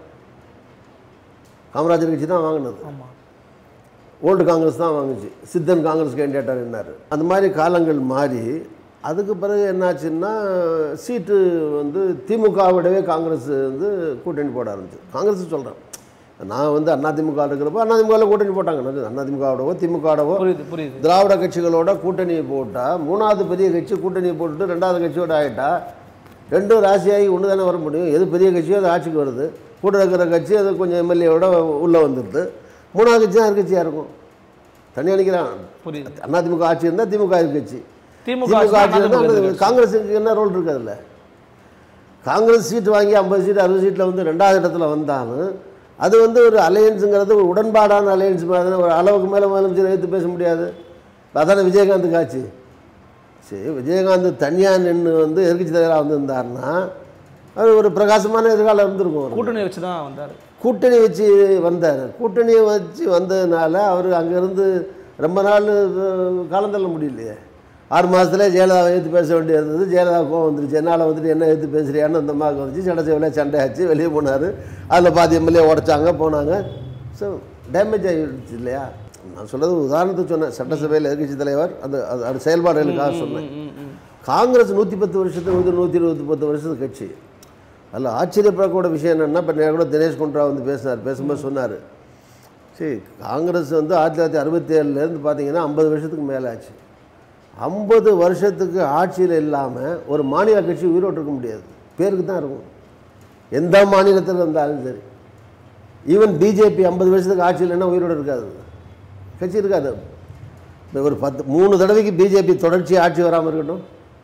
காமராஜர் கட்சி தான் வாங்கினது ஆமா ஓல்டு காங்கிரஸ் தான் வாங்குச்சு சித்தன் காங்கிரஸ் கேண்டிடேட்டாக நின்னார் அந்த மாதிரி காலங்கள் மாறி அதுக்கு பிறகு என்னாச்சுன்னா சீட்டு வந்து திமுகவிடவே காங்கிரஸ் வந்து கூட்டணி போட ஆரம்பிச்சு காங்கிரஸ் சொல்கிறேன் நான் வந்து அதிமுக இருக்கிறப்போ அதிமுகவில் கூட்டணி போட்டாங்க அதிமுகவோடவோ திமுகவோடவோ புரியுது புரியுது திராவிட கட்சிகளோட கூட்டணி போட்டால் மூணாவது பெரிய கட்சி கூட்டணி போட்டுட்டு ரெண்டாவது கட்சியோட ஆகிட்டா ரெண்டும் ராசியாகி ஒன்று தானே வர முடியும் எது பெரிய கட்சியோ அது ஆட்சிக்கு வருது கூட இருக்கிற கட்சி அது கொஞ்சம் எம்எல்ஏவோட உள்ளே வந்துடுது மூணாவது கட்சி தான் கட்சியாக இருக்கும் தனியாக நினைக்கிறான் புரியுது அதிமுக ஆட்சி இருந்தால் திமுக கட்சி திமுக திமுக ஆட்சி ஆட்சி இருந்தால் அதிமுக அது எதிர்க்கட்சி. காங்கிரஸுக்கு என்ன ரோல் இருக்கு அதில் காங்கிரஸ் சீட்டு வாங்கி ஐம்பது சீட் அறுபது சீட்டில் வந்து ரெண்டாவது இடத்துல வந்தாலும் அது வந்து ஒரு அலையன்ஸுங்கிறது ஒரு உடன்பாடான அலையன்ஸ் மாதிரி தானே ஒரு அளவுக்கு மேலே முதலமைச்சர் எடுத்து பேச முடியாது அதானே விஜயகாந்த் காட்சி சரி விஜயகாந்த் தனியாக நின்று வந்து எதிர்க்கட்சி தலைவராக வந்திருந்தாருன்னா அது ஒரு பிரகாசமான எதிர்காலம் இருந்திருக்கும் அவருக்கு. கூட்டணி வச்சு தான் வந்தார் கூட்டணி வச்சு வந்தார் கூட்டணியை வச்சு வந்ததுனால அவர் அங்கேருந்து ரொம்ப நாள் அஹ், காலம் தள்ள முடியலையே ஆறு மாதத்துல ஜெயலலிதாவை எடுத்து பேச வேண்டியது இருந்தது ஜெயலலிதா கோவம் வந்துருச்சு என்னால் வந்துட்டு என்ன எடுத்து பேசுறியான்னு அந்த மாதிரி வந்துச்சு சண்டை சண்டை ஆச்சு வெளியே போனார் அதில் பாதி எம்எல்ஏ உடைச்சாங்க போனாங்க ஸோ டேமேஜ் ஆகிடுச்சு இல்லையா நான் சொல்கிறது உதாரணத்துக்கு சொன்னேன் சட்டசபையில் எதிர்க்கட்சி தலைவர் அந்த அது அது செயல்பாடுகளுக்காக சொன்னேன் ம், ம். காங்கிரஸ் நூற்றி பத்து வருஷத்துக்கு நூற்றி நூற்றி இருபத்தி பத்து வருஷத்து கட்சி அதில் ஆச்சரியப்படக்கூடிய விஷயம் என்னென்னா இப்போ நேரம் கூட தினேஷ் குண்ட்ரா வந்து பேசினார் பேசும்போது சொன்னார் சரி காங்கிரஸ் வந்து ஆயிரத்தி தொள்ளாயிரத்தி அறுபத்தி ஏழுலேருந்து பார்த்தீங்கன்னா ஐம்பது வருஷத்துக்கு மேலே ஆச்சு ஐம்பது வருஷத்துக்கு ஆட்சியில் இல்லாமல் ஒரு மாநில கட்சி உயிரோட்டு இருக்க முடியாது பேருக்கு தான் இருக்கும் எந்த மாநிலத்தில் இருந்தாலும் சரி ஈவன் பிஜேபி ஐம்பது வருஷத்துக்கு ஆட்சி இல்லைன்னா உயிரோடு இருக்காது கட்சி இருக்காது இப்போ ஒரு பத்து மூணு தடவைக்கு பிஜேபி தொடர்ச்சி ஆட்சி வராமல் இருக்கட்டும்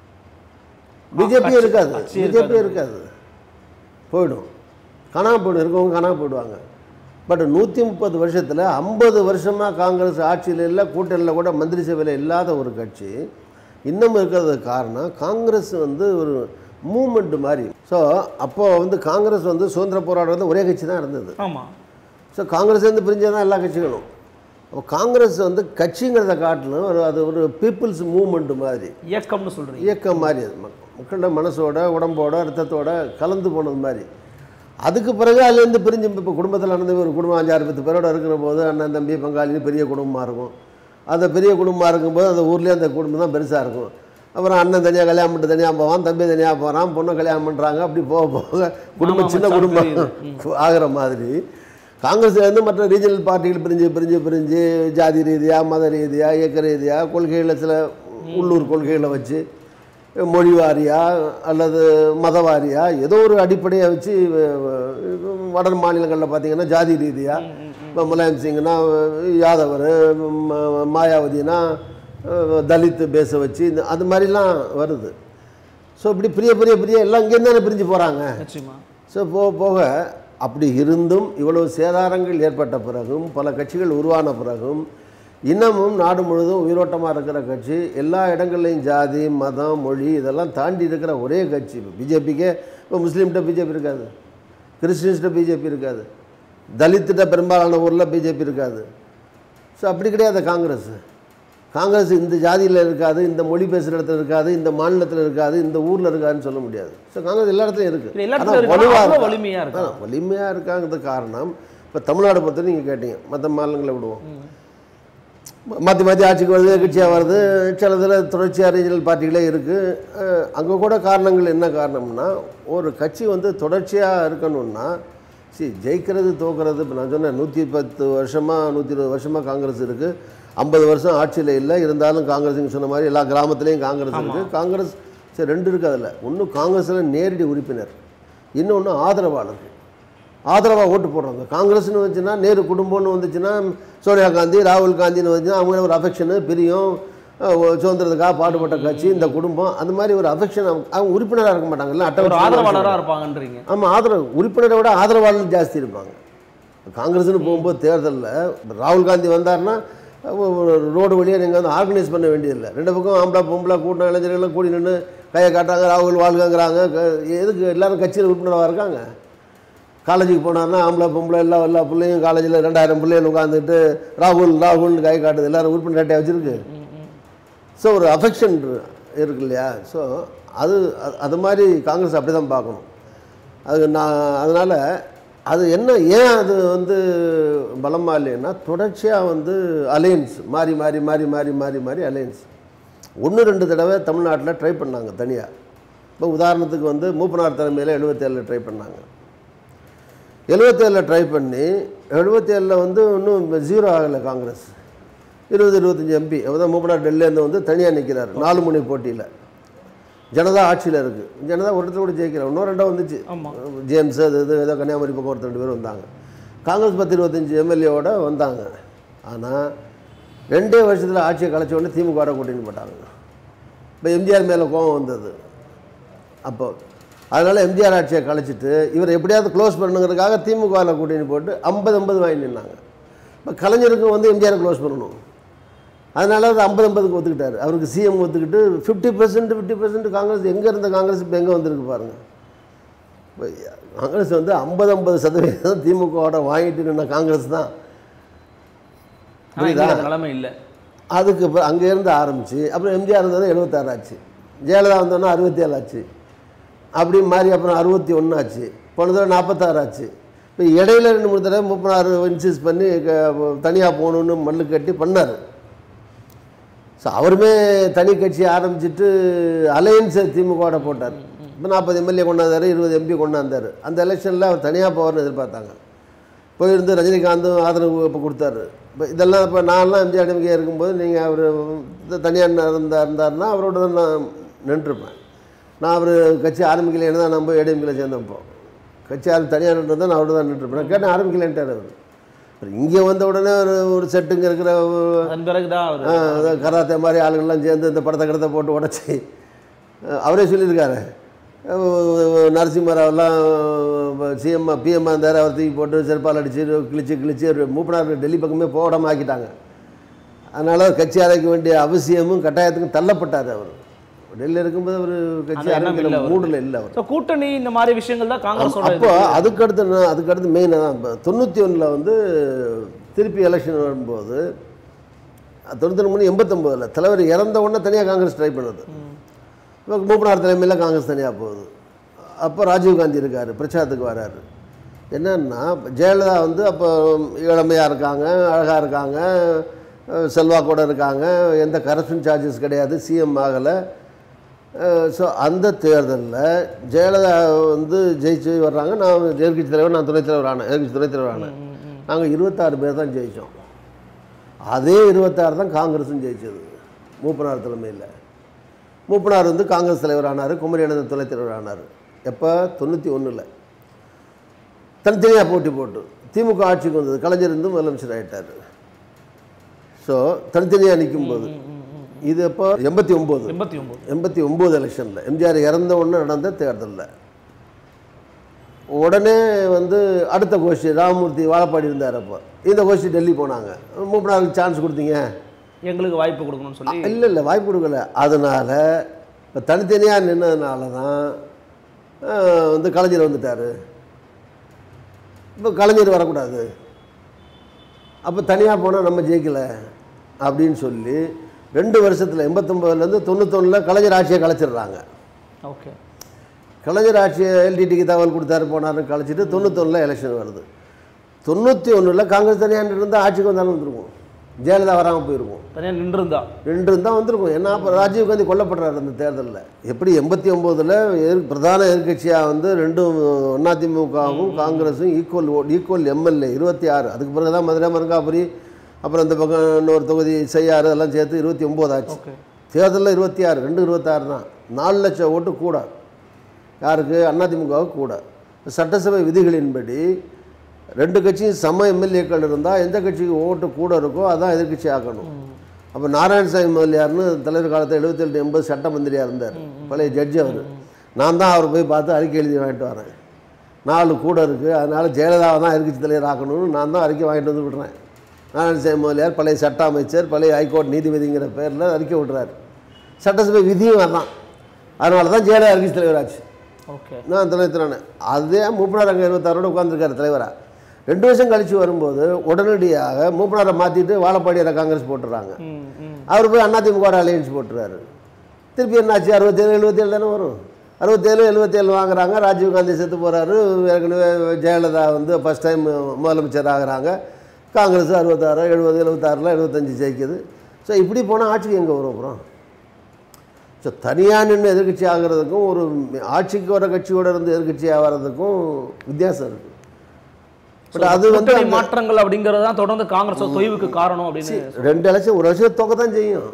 பிஜேபி கட்சி- இருக்காது கட்சி பிஜேபி இருக்காது. இருக்காது போயிடும் காணாம போயிடும் இருக்கவங்க காணாம போயிடுவாங்க பட் நூற்றி முப்பது வருஷத்தில் ஐம்பது வருஷமாக காங்கிரஸ் ஆட்சியில் இல்லை கூட்டணியில் கூட மந்திரி சபையில் இல்லாத ஒரு கட்சி இன்னும் இருக்கிறதுக்கு காரணம் காங்கிரஸ் வந்து ஒரு மூமெண்ட் மாதிரி ஸோ அப்போது வந்து காங்கிரஸ் வந்து சுதந்திர போராட்டம் ஒரே கட்சி தான் இருந்தது ஆமா ஸோ காங்கிரஸ்லேருந்து பிரிஞ்சது தான் எல்லா கட்சிகளும் அப்போ காங்கிரஸ் வந்து கட்சிங்கிறத காட்டிலும் ஒரு அது ஒரு பீப்புள்ஸ் மூமெண்ட் மாதிரி இயக்கம்னு சொல்றீங்க இயக்கம் மாதிரி அது மக்- மக்களோட மனசோட உடம்போட ரத்தத்தோட கலந்து போனது மாதிரி அதுக்கு பிறகு அதுலேருந்து பிரிஞ்சு இப்போ குடும்பத்தில் நடந்த ஒரு குடும்பம் அஞ்சாறு பத்து பேரோட இருக்கிற போது அண்ணன் தம்பி பங்காளின்னு பெரிய குடும்பமாக இருக்கும் அந்த பெரிய குடும்பமாக இருக்கும்போது அந்த ஊர்லேயே அந்த குடும்பம் தான் பெருசாக இருக்கும் அப்புறம் அண்ணன் தனியாக கல்யாணம் பண்ணிட்டு தனியாக போவான் தம்பி தனியாக போகிறான் பொண்ணை கல்யாணம் பண்ணுறாங்க அப்படி போக போக குடும்பம் ஆமா, சின்ன மச்சான் குடும்பம் ஆகிற மாதிரி காங்கிரஸ்லேருந்து மற்ற ரீஜனல் பார்ட்டிகள் பிரிஞ்சு பிரிஞ்சு பிரிஞ்சு ஜாதி ரீதியாக மத ரீதியாக இயக்க ரீதியாக கொள்கைகளை சில உள்ளூர் கொள்கைகளை வச்சு மொழி வாரியா அல்லது மத வாரியா ஏதோ ஒரு அடிப்படையை வச்சு வ- வ- வட மாநிலங்களில் பார்த்தீங்கன்னா ஜாதி ரீதியாக இப்போ முலாயம் சிங்னா யாதவர் ம- மாயாவதினா அஹ், தலித் பேச வச்சு இந்த அது மாதிரிலாம் வருது ஸோ இப்படி பெரிய பெரிய பெரிய எல்லாம் இங்கேருந்து தானே பிரிஞ்சு போகிறாங்க நிச்சயமா ஸோ போக போக அப்படி இருந்தும் இவ்வளவு சேதாரங்கள் ஏற்பட்ட பிறகும் பல கட்சிகள் உருவான பிறகும் இன்னமும் நாடு முழுவதும் உயிரோட்டமாக இருக்கிற கட்சி எல்லா இடங்கள்லையும் ஜாதி மதம் மொழி இதெல்லாம் தாண்டி இருக்கிற ஒரே கட்சி பிஜேபிக்கே இப்போ முஸ்லீம்கிட்ட பிஜேபி இருக்காது கிறிஸ்டின்ஸ்கிட்ட பிஜேபி இருக்காது தலித்திட்ட பெரும்பாலான ஊரில் பிஜேபி இருக்காது ஸோ அப்படி கிடையாது காங்கிரஸ் காங்கிரஸ் இந்த ஜாதியில் இருக்காது இந்த மொழி பேசுகிற இடத்துல இருக்காது இந்த மாநிலத்தில் இருக்காது இந்த ஊரில் இருக்காதுன்னு சொல்ல முடியாது ஸோ காங்கிரஸ் எல்லா இடத்துலையும் இது இருக்குது எல்லா இடத்துலயும் இருக்கு. வலுவாக அவ்வளவு வலிமையா இருக்கா? வலிமையாக இருக்காங்கிறது காரணம் இப்போ தமிழ்நாடு பொறுத்த நீங்கள் கேட்டீங்க மற்ற மாநிலங்களை விடுவோம் மாற்றி மாற்றி ஆட்சிக்கு வருது கட்சியாக வருது சிலதில் தொடர்ச்சியாக ரீஜனல் பார்ட்டிகளே இருக்குது அங்கே கூட காரணங்கள் என்ன காரணம்னா ஒரு கட்சி வந்து தொடர்ச்சியாக இருக்கணும்னா சி ஜெயிக்கிறது தோக்கிறது இப்போ நான் சொன்னேன் நூற்றி பத்து வருஷமாக நூற்றி இருபது வருஷமாக காங்கிரஸ் இருக்குது ஐம்பது வருஷம் ஆட்சியில் இல்லை இருந்தாலும் காங்கிரஸ் நீங்க சொன்ன மாதிரி எல்லா கிராமத்துலேயும் காங்கிரஸ் இருக்குது காங்கிரஸ் சரி ரெண்டு இருக்குது அதில் ஒன்று காங்கிரஸில் நேரடி உறுப்பினர் இன்னொன்று ஆதரவாளர்கள் ஆதரவாக ஓட்டு போடுறாங்க காங்கிரஸ்னு வந்துச்சுன்னா நேரு குடும்பம்னு வந்துச்சுன்னா சோனியா காந்தி ராகுல் காந்தின்னு வந்துச்சுன்னா அவங்க மேல ஒரு அஃபெக்ஷனு பிரியம் அஹ், ஒ- சுதந்திரத்துக்காக பாடுபட்ட கட்சி இந்த குடும்பம் அந்த மாதிரி ஒரு அஃபெக்ஷன் அவங்க அவங்க உறுப்பினராக இருக்க மாட்டாங்கல்ல அட்டை ஒரு வச்சு ஆதரவாளரா இருப்பாங்கன்றீங்க ஆமாம் ஆதரவு உறுப்பினரை விட ஆதரவாளர் ஜாஸ்தி இருப்பாங்க காங்கிரஸ்னு போகும்போது தேர்தலில் ராகுல் காந்தி வந்தாருன்னா ஒ- ஒரு ரோடு வழியாக நீங்கள் வந்து ஆர்கனைஸ் பண்ண வேண்டியதில்லை ரெண்டு பக்கம் ஆம்பளை பொம்பளை கூட்டம் இளைஞர்கள்லாம் கூடி நின்று கையை காட்டுறாங்க ராகுல் வாழ்கங்கிறாங்க க- எதுக்கு எல்லாரும் கட்சியில் உறுப்பினராக இருக்காங்க காலேஜுக்கு போனார்னா ஆம்பளை பொம்பளை எல்லா எல்லா பிள்ளையும் காலேஜில் ரெண்டாயிரம் பிள்ளைகள் உட்காந்துட்டு ராகுல் ராகுல்னு கை காட்டுது எல்லாரும் உறுப்பினர் அட்டையை வச்சுருக்கு ஸோ ஒரு அஃபெக்ஷன் இருக்கு இல்லையா ஸோ அது அது- அது மாதிரி காங்கிரஸ் அப்படி தான் பார்க்கணும் அது நான் அதனால் அது என்ன ஏன் அது வந்து பலமாக இல்லைன்னா தொடர்ச்சியாக வந்து அலையன்ஸ் மாறி மாறி மாறி மாறி மாறி மாறி அலையன்ஸ் ஒன்று ரெண்டு தடவை தமிழ்நாட்டில் ட்ரை பண்ணாங்க தனியாக இப்போ உதாரணத்துக்கு வந்து மூப்பனார் தலைமையில் எழுபத்தேழில் ட்ரை பண்ணாங்க எழுபத்தேழில் ட்ரை பண்ணி எழுபத்தேழில் வந்து இன்னும் ஜீரோ ஆகலை காங்கிரஸ் இருபது இருபத்தஞ்சி எம்பி தான் மூப்பனார் டெல்லியிலேருந்து வந்து தனியாக நிற்கிறார் நாலு முனை போட்டியில் ஜனதா ஆட்சியில் இருக்குது ஜனதா ஒரு இடத்துல கூட ஜெயிக்கிறார் இன்னும் ரெண்டாக வந்துச்சு ஆமா ஜேம்ஸ் அது இது ஏதோ கன்னியாகுமரி பக்கம் ஒருத்தர் ரெண்டு பேர் வந்தாங்க காங்கிரஸ் பத்து இருபத்தஞ்சி எம்எல்ஏவோட வந்தாங்க ஆனால் ரெண்டே வருஷத்தில் ஆட்சியை கலைச்ச உடனே திமுக வர கூட்டின்னு போட்டாங்க இப்போ எம்ஜிஆர் மேலே கோபம் வந்தது அப்போ அதனால் எம்ஜிஆர் ஆட்சியை கலைச்சிட்டு இவர் எப்படியாவது க்ளோஸ் பண்ணுங்கிறதுக்காக திமுகவில் கூட்டின்னு போட்டு ஐம்பது ஐம்பது வாங்கி நின்னாங்க இப்போ கலைஞருக்கு வந்து எம்ஜிஆர் க்ளோஸ் பண்ணணும் அதனால அவர் ஐம்பது ஐம்பதுக்கு ஒத்துக்கிட்டாரு அவருக்கு சிஎம் ஒத்துக்கிட்டு fifty percent fifty percent Congress எங்கே இருந்த காங்கிரஸ் இப்போ எங்கே வந்திருக்கு பாருங்கள் இப்போ காங்கிரஸ் வந்து ஐம்பது ஐம்பது சதவீதம் திமுகவோட வாங்கிட்டு நின்ன காங்கிரஸ் தான் ஆனா இங்க அந்த நிலைமை இல்ல அதுக்கு அப்புறம் அங்கேருந்து ஆரம்பித்து அப்புறம் எம்ஜிஆர் இருந்தது எழுபத்தாறு ஆச்சு ஜெயலலிதா வந்தோன்னா அறுபத்தி ஏழு ஆச்சு அப்படி மாறி அப்புறம் அறுபத்தி ஒன்று ஆச்சு போன தடவை நாற்பத்தாறு ஆச்சு இப்போ இடையில ரெண்டு மூணு தடவை முப்பத்தாறு இன்சூஸ் பண்ணி தனியாக போகணுன்னு மல்லு கட்டி பண்ணார் ஸோ அவருமே தனி கட்சி ஆரம்பிச்சிட்டு அலையன்ஸை திமுகவோட போட்டார் இப்போ நாற்பது எம்எல்ஏ கொண்டாந்தார் இருபது எம்பி கொண்டாந்தார் அந்த எலெக்ஷனில் அவர் தனியாக போவார்னு எதிர்பார்த்தாங்க போயிருந்து ரஜினிகாந்தும் ஆதரவு இப்போ கொடுத்தாரு இப்போ இதெல்லாம் இப்போ நான்லாம் எம்ஜிஆர் டிஎம்கே இருக்கும்போது நீங்கள் அவர் தனியாக இருந்தா இருந்தாருன்னா அவரோட தான் நான் நின்றுருப்பேன் நான் அவர் கட்சி ஆரம்பிக்கலைன்னு தான் நம்ம ஏடிஎம்கில் சேர்ந்தப்போ கட்சி ஆரம்பி தனியாக நின்று தான் அவரோட தான் நின்றுருப்பேன் நான் கேட்டேன் ஆரம்பிக்கலைன்ட்டார் அவர் அப்புறம் இங்கே வந்த உடனே ஒரு ஒரு செட்டுங்க இருக்கிற ஒரு- அதன் பிறகுதான் அவர் ஆ, அதான் கராத்தே மாதிரி ஆளுங்கள்லாம் சேர்ந்து இந்த படத்தை கிடத்தை போட்டு உடச்சி அவரே சொல்லியிருக்காரு அஹ் நரசிம்மராவெல்லாம் சிஎம் பிஎம் இருந்தார் அவர் தூக்கி போட்டு செருப்பால் அடிச்சு கிழிச்சு கிழிச்சு ஒரு மூப்பனார் டெல்லி பக்கமே போடாமல் ஆக்கிட்டாங்க அதனால் கட்சி அரைக்க வேண்டிய அவசியமும் கட்டாயத்துக்கும் தள்ளப்பட்டார் அவர் டெல்லியில் இருக்கும்போது அவர் கட்சி அந்த எண்ணம் ஆரம்பிக்கிற இல்ல அவருக்கு. மூடில் இல்லை அவர் So, கூட்டணி இந்த மாதிரி விஷயங்கள் தான் காங்கிரஸோட அப்போ அதுக்கடுத்து என்ன- அதுக்கடுத்து மெயினாக தான் இப்போ தொண்ணூற்றி ஒன்றில் வந்து திருப்பி எலெக்ஷன் வரும்போது தொண்ணூற்றி மூணு எண்பத்தொம்போதில் தலைவர் இறந்த உடனே தனியாக காங்கிரஸ் ட்ரை பண்ணுது இப்போ மூப்பனார் தலைமையில் காங்கிரஸ் தனியாக போகுது அப்போ ராஜீவ் காந்தி இருக்கார் பிரச்சாரத்துக்கு வராரு என்னன்னா ஜெயலலிதா வந்து அப்போ இளமையாக இருக்காங்க அழகாக இருக்காங்க அஹ் செல்வாக்கோட இருக்காங்க எந்த கரப்ஷன் சார்ஜஸ் கிடையாது சிஎம் ஆகலை ஸோ அந்த தேர்தலில் ஜெயலலிதா வந்து ஜெயிச்சு வர்றாங்க நான் எதிர்கட்சி தலைவர் நான் துணைத் தலைவர் ஆனேன் எதிர்கட்சி துணைத் தலைவர் ஆனேன் நாங்கள் இருபத்தாறு பேர் தான் ஜெயித்தோம் அதே இருபத்தாறு தான் காங்கிரஸும் ஜெயிச்சது மூப்பனார் தலைமையில் மூப்பனார் வந்து காங்கிரஸ் தலைவர் ஆனார் குமரி அனந்த துணைத் தலைவர் ஆனார் எப்போ தொண்ணூற்றி ஒன்றில் தனித்தனியாக போட்டி போட்டு திமுக ஆட்சிக்கு வந்தது கலைஞர் இருந்து முதலமைச்சர் ஆயிட்டார் ஸோ தனித்தனியாக நிற்கும்போது இது எப்போ எண்பத்தி ஒம்பது எண்பத்தி ஒன்பது எண்பத்தி ஒம்பது எலெக்ஷனில் எம்ஜிஆர் இறந்த உடனே நடந்த தேர்தலில் உடனே வந்து அடுத்த கோஷ்டி ராமமூர்த்தி வாழப்பாடி இருந்தார் அப்போ இந்த கோஷ்டி டெல்லி போனாங்க மூப்பனாருக்கு சான்ஸ் கொடுத்தீங்க எங்களுக்கு வாய்ப்பு கொடுக்கணும்னு சொல்லி இல்லை இல்லை வாய்ப்பு கொடுக்கல அதனால் இப்போ தனித்தனியாக நின்னதுனால தான் ஆஹ், வந்து கலைஞர் வந்துட்டார் இப்போ கலைஞர் வரக்கூடாது அப்போ தனியாக போனால் நம்ம ஜெயிக்கலை அப்படின்னு சொல்லி ரெண்டு வருஷத்தில் எண்பத்தொம்போதுலேருந்து தொண்ணூத்தொன்னில் கலைஞர் ஆட்சியை கலைச்சிடுறாங்க ஓகே கலைஞர் ஆட்சியை எல்டிடிக்கு தகவல் கொடுத்தாரு போனாருன்னு கழிச்சிட்டு தொண்ணூத்தொன்னில் எலெக்ஷன் வருது தொண்ணூற்றி ஒன்றில் காங்கிரஸ் தனியாக இருந்தால் ஆட்சிக்கு வந்தாலும் வந்துருக்கும் ஜெயலலிதா வராமல் போயிருக்கும் தனியா நின்றுருந்தா ரெண்டு தான் வந்திருக்கும் ஏன்னா அப்போ ராஜீவ் காந்தி கொல்லப்படுறாரு அந்த தேர்தலில் எப்படி எண்பத்தி ஒம்போதில் எதிர் பிரதான எதிர்க்கட்சியாக வந்து ரெண்டும் அதிமுகவும் காங்கிரஸும் ஈக்குவல் ஈக்குவல் எம்எல்ஏ இருபத்தி ஆறு அதுக்கு பிறகு தான் மதுரை மருங்காபுரி அப்புறம் இந்த பக்கம் இன்னொரு தொகுதி செய்யாறு அதெல்லாம் சேர்த்து இருபத்தி ஒம்பது ஆச்சு ஓகே தேர்தலில் இருபத்தி ஆறு ரெண்டு இருபத்தாறு தான் நாலு லட்சம் ஓட்டு கூட யாருக்கு அதிமுகவுக்கு கூட சட்டசபை விதிகளின்படி ரெண்டு கட்சியும் சம எம்எல்ஏக்கள் இருந்தால் எந்த கட்சிக்கு ஓட்டு கூட இருக்கோ அதான் எதிர்க்கட்சி ஆக்கணும் அப்போ நாராயணசாமி முதலியார்னு தலைவர் காலத்தில் எழுபத்தெட்டு எண்பது சட்ட மந்திரியாக இருந்தார் பழைய ஜட்ஜி அவர் நான் தான் அவர் போய் பார்த்து அறிக்கை எழுதி வாங்கிட்டு வரேன் நாலு கூட இருக்குது அதனால் ஜெயலலிதாவை தான் எதிர்க்கட்சி தலைவர் ஆக்கணும்னு நான் தான் அறிக்கை வாங்கிட்டு வந்து விடுறேன் நாராயணசாமி முதலியார் பழைய சட்ட அமைச்சர் பழைய ஹைகோர்ட் நீதிபதிங்கிற பேரில் அறிக்கை விடுறாரு சட்டசபை விதியும் அதான் அதனால தான் ஜெயலலிதா எதிர்க்கட்சி தலைவராச்சு ஓகே நான் தலைவர் அதே மூப்பனார் அங்கே இருபத்தாறோட உட்காந்துருக்காரு தலைவரா ரெண்டு வருஷம் கழித்து வரும்போது உடனடியாக மூப்பனாரை மாற்றிட்டு வாழப்பாடியாரை காங்கிரஸ் போட்டுறாங்க ம் ம் அவர் போய் அதிமுக அலையன்ஸ் போட்டுறாரு திருப்பி என்னாச்சு அறுபத்தேழு எழுபத்தேழு தானே வரும் அறுபத்தேழு எழுபத்தேழு வாங்குறாங்க ராஜீவ்காந்தி செத்து போகிறாரு ஏற்கனவே ஜெயலலிதா வந்து ஃபஸ்ட் டைம் முதலமைச்சர் ஆகுறாங்க காங்கிரஸ் அறுபத்தாறு எழுபது எழுபத்தாறில் எழுபத்தஞ்சு ஜெயிக்குது ஸோ இப்படி போனால் ஆட்சிக்கு எங்கே வரும் அப்புறம் ஸோ தனியாக நின்று எதிர்க்கட்சி ஆகிறதுக்கும் ஒரு ஆட்சிக்கு வர கட்சியோட இருந்து எதிர்க்கட்சி ஆகிறதுக்கும் வித்தியாசம் இருக்குது பட் அது வந்து கூட்டணி அந்த- மாற்றங்கள் அப்படிங்கிறது தான் தொடர்ந்து காங்கிரஸ் தொய்வுக்கு காரணம் அப்படின்னு ரெண்டு எலெக்ஷன் ஒரு வருஷம் தோக்க தான் செய்யும்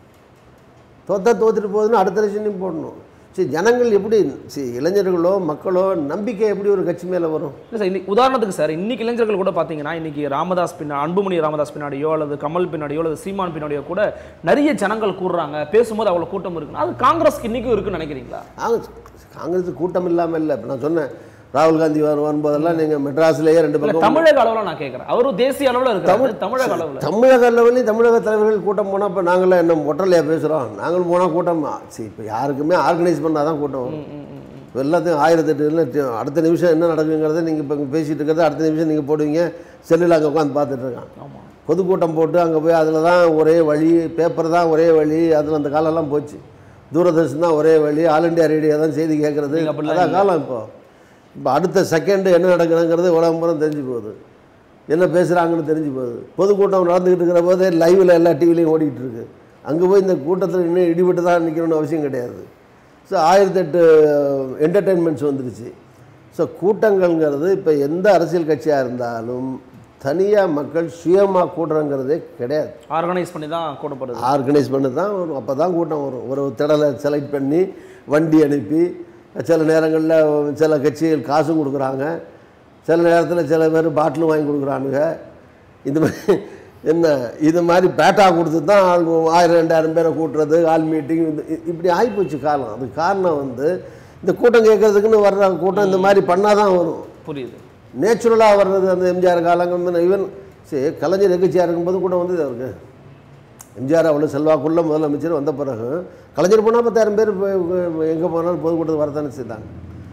தோத்தா தோத்துட்டு போகுதுன்னு அடுத்த எலெக்ஷனையும் போடணும் சரி ஜனங்கள் எப்படி சரி இளைஞர்களோ மக்களோ நம்பிக்கை எப்படி ஒரு கட்சி மேலே வரும் இல்லை சார் இன்னைக்கு உதாரணத்துக்கு சார் இன்னைக்கு இளைஞர்கள் கூட பார்த்தீங்கன்னா இன்னைக்கு ராமதாஸ் பின்னா அன்புமணி ராமதாஸ் பின்னாடியோ அல்லது கமல் பின்னாடியோ அல்லது சீமான் பின்னாடியோ கூட நிறைய ஜனங்கள் கூடுறாங்க பேசும்போது அவ்வளோ கூட்டம் இருக்குன்னா அது காங்கிரஸ்க்கு இன்னைக்கும் இருக்குன்னு நினைக்கிறீங்களா காங்கிரஸ் காங்கிரஸ் கூட்டம் இல்லாமல் இல்லை இப்போ நான் சொன்னேன் ராகுல் காந்தி வரும் வரும்போதெல்லாம் நீங்கள் மெட்ராஸ்லேயே ரெண்டு இல்ல பக்கம் தமிழக அளவில் நான் கேட்குறேன் அவரும் தேசிய அளவில் இருக்காரு தமிழக அளவில் தமிழக லெவலையும் தமிழக தலைவர்கள் கூட்டம் போனால் இப்போ நாங்களாம் என்ன ஒட்டலையாக பேசுகிறோம் நாங்களும் போனால் கூட்டம் சரி இப்போ யாருக்குமே ஆர்கனைஸ் பண்ணால் தான் கூட்டம் வரும் இப்போ எல்லாத்தையும் ஆயிரத்தெட்டு இல்லை டி- அடுத்த நிமிஷம் என்ன நடக்குங்கிறத நீங்கள் இப்போ பேசிகிட்டு இருக்கிறத அடுத்த நிமிஷம் நீங்கள் போடுவீங்க செல்லில் அங்கே உட்காந்து பார்த்துட்டு இருக்கான் ஆமாம் பொதுக்கூட்டம் போட்டு அங்கே போய் அதில் தான் ஒரே வழி பேப்பர் தான் ஒரே வழி அதில் அந்த காலம்லாம் போச்சு தூரதர்ஷன் தான் ஒரே வழி ஆல் இண்டியா ரேடியோ தான் செய்தி கேட்குறது நீங்க அப்படிலாம் அதான் காலம் இப்போ இப்போ அடுத்த செகண்டு என்ன நடக்குதுங்கிறது உலகம் பூரா தெரிஞ்சு போகுது என்ன பேசுகிறாங்கன்னு தெரிஞ்சு போகுது பொதுக்கூட்டம் நடந்துக்கிட்டு இருக்கிற போதே லைவில் எல்லா டிவிலையும் ஓடிக்கிட்டு இருக்கு அங்கே போய் இந்த கூட்டத்தில் இன்னும் இடிபட்டு தான் நிற்கணும்னு அவசியம் கிடையாது ஸோ ஆயிரத்தெட்டு என்டர்டெயின்மெண்ட்ஸ் வந்துருச்சு ஸோ கூட்டங்கள்ங்கிறது இப்போ எந்த அரசியல் கட்சியாக இருந்தாலும் தனியாக மக்கள் சுயமாக கூடுறங்கிறதே கிடையாது ஆர்கனைஸ் பண்ணி தான் கூடப்படுது ஆர்கனைஸ் பண்ணி தான் வரும் அப்போ தான் கூட்டம் வரும் ஒரு திடலை செலக்ட் பண்ணி வண்டி அனுப்பி சில நேரங்களில் சில கட்சிகள் காசும் கொடுக்குறாங்க சில நேரத்தில் சில பேர் பாட்டிலும் வாங்கி கொடுக்குறானுங்க இந்த மாதிரி என்ன இது மாதிரி பேட்டா கொடுத்து தான் ஆள் ஆயிரம் ரெண்டாயிரம் பேரை கூட்டுறது ஆள் மீட்டிங் இப்படி ஆகிப்போச்சு காலம் அதுக்கு காரணம் வந்து இந்த கூட்டம் கேட்கறதுக்குன்னு வர்ற கூட்டம் இந்த மாதிரி பண்ணால் தான் வரும் புரியுது நேச்சுரலாக வர்றது அந்த எம்ஜிஆர் காலங்கள் ஈவன் சரி கலைஞர் எகச்சியாக இருக்கும்போது கூட வந்தது அவருக்கு எம்ஜிஆர் அவ்வளோ செல்வாக்குள்ள முதலமைச்சர் வந்த பிறகு கலைஞர் போனால் பத்தாயிரம் பேர் எங்கே போனாலும் பொதுக்கூட்டத்துக்கு வரத்தானே செய்தாங்க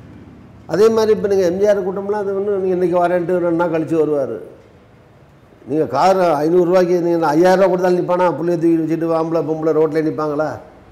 அதே மாதிரி இப்போ நீங்கள் எம்ஜிஆர் கூட்டம்லாம் அது ஒன்று நீங்கள் இன்றைக்கி வரேன்ட்டு ரெண்டு நாள் கழிச்சு வருவார் நீங்கள் கார் ஐநூறுரூவாய்க்கு நீங்கள் ஐயாயிரரூவா கொடுத்தாலும் நிற்பானா புள்ளைய தூக்கி வச்சுட்டு ஆம்பளை பொம்பளை ரோட்டில் நிற்பாங்களா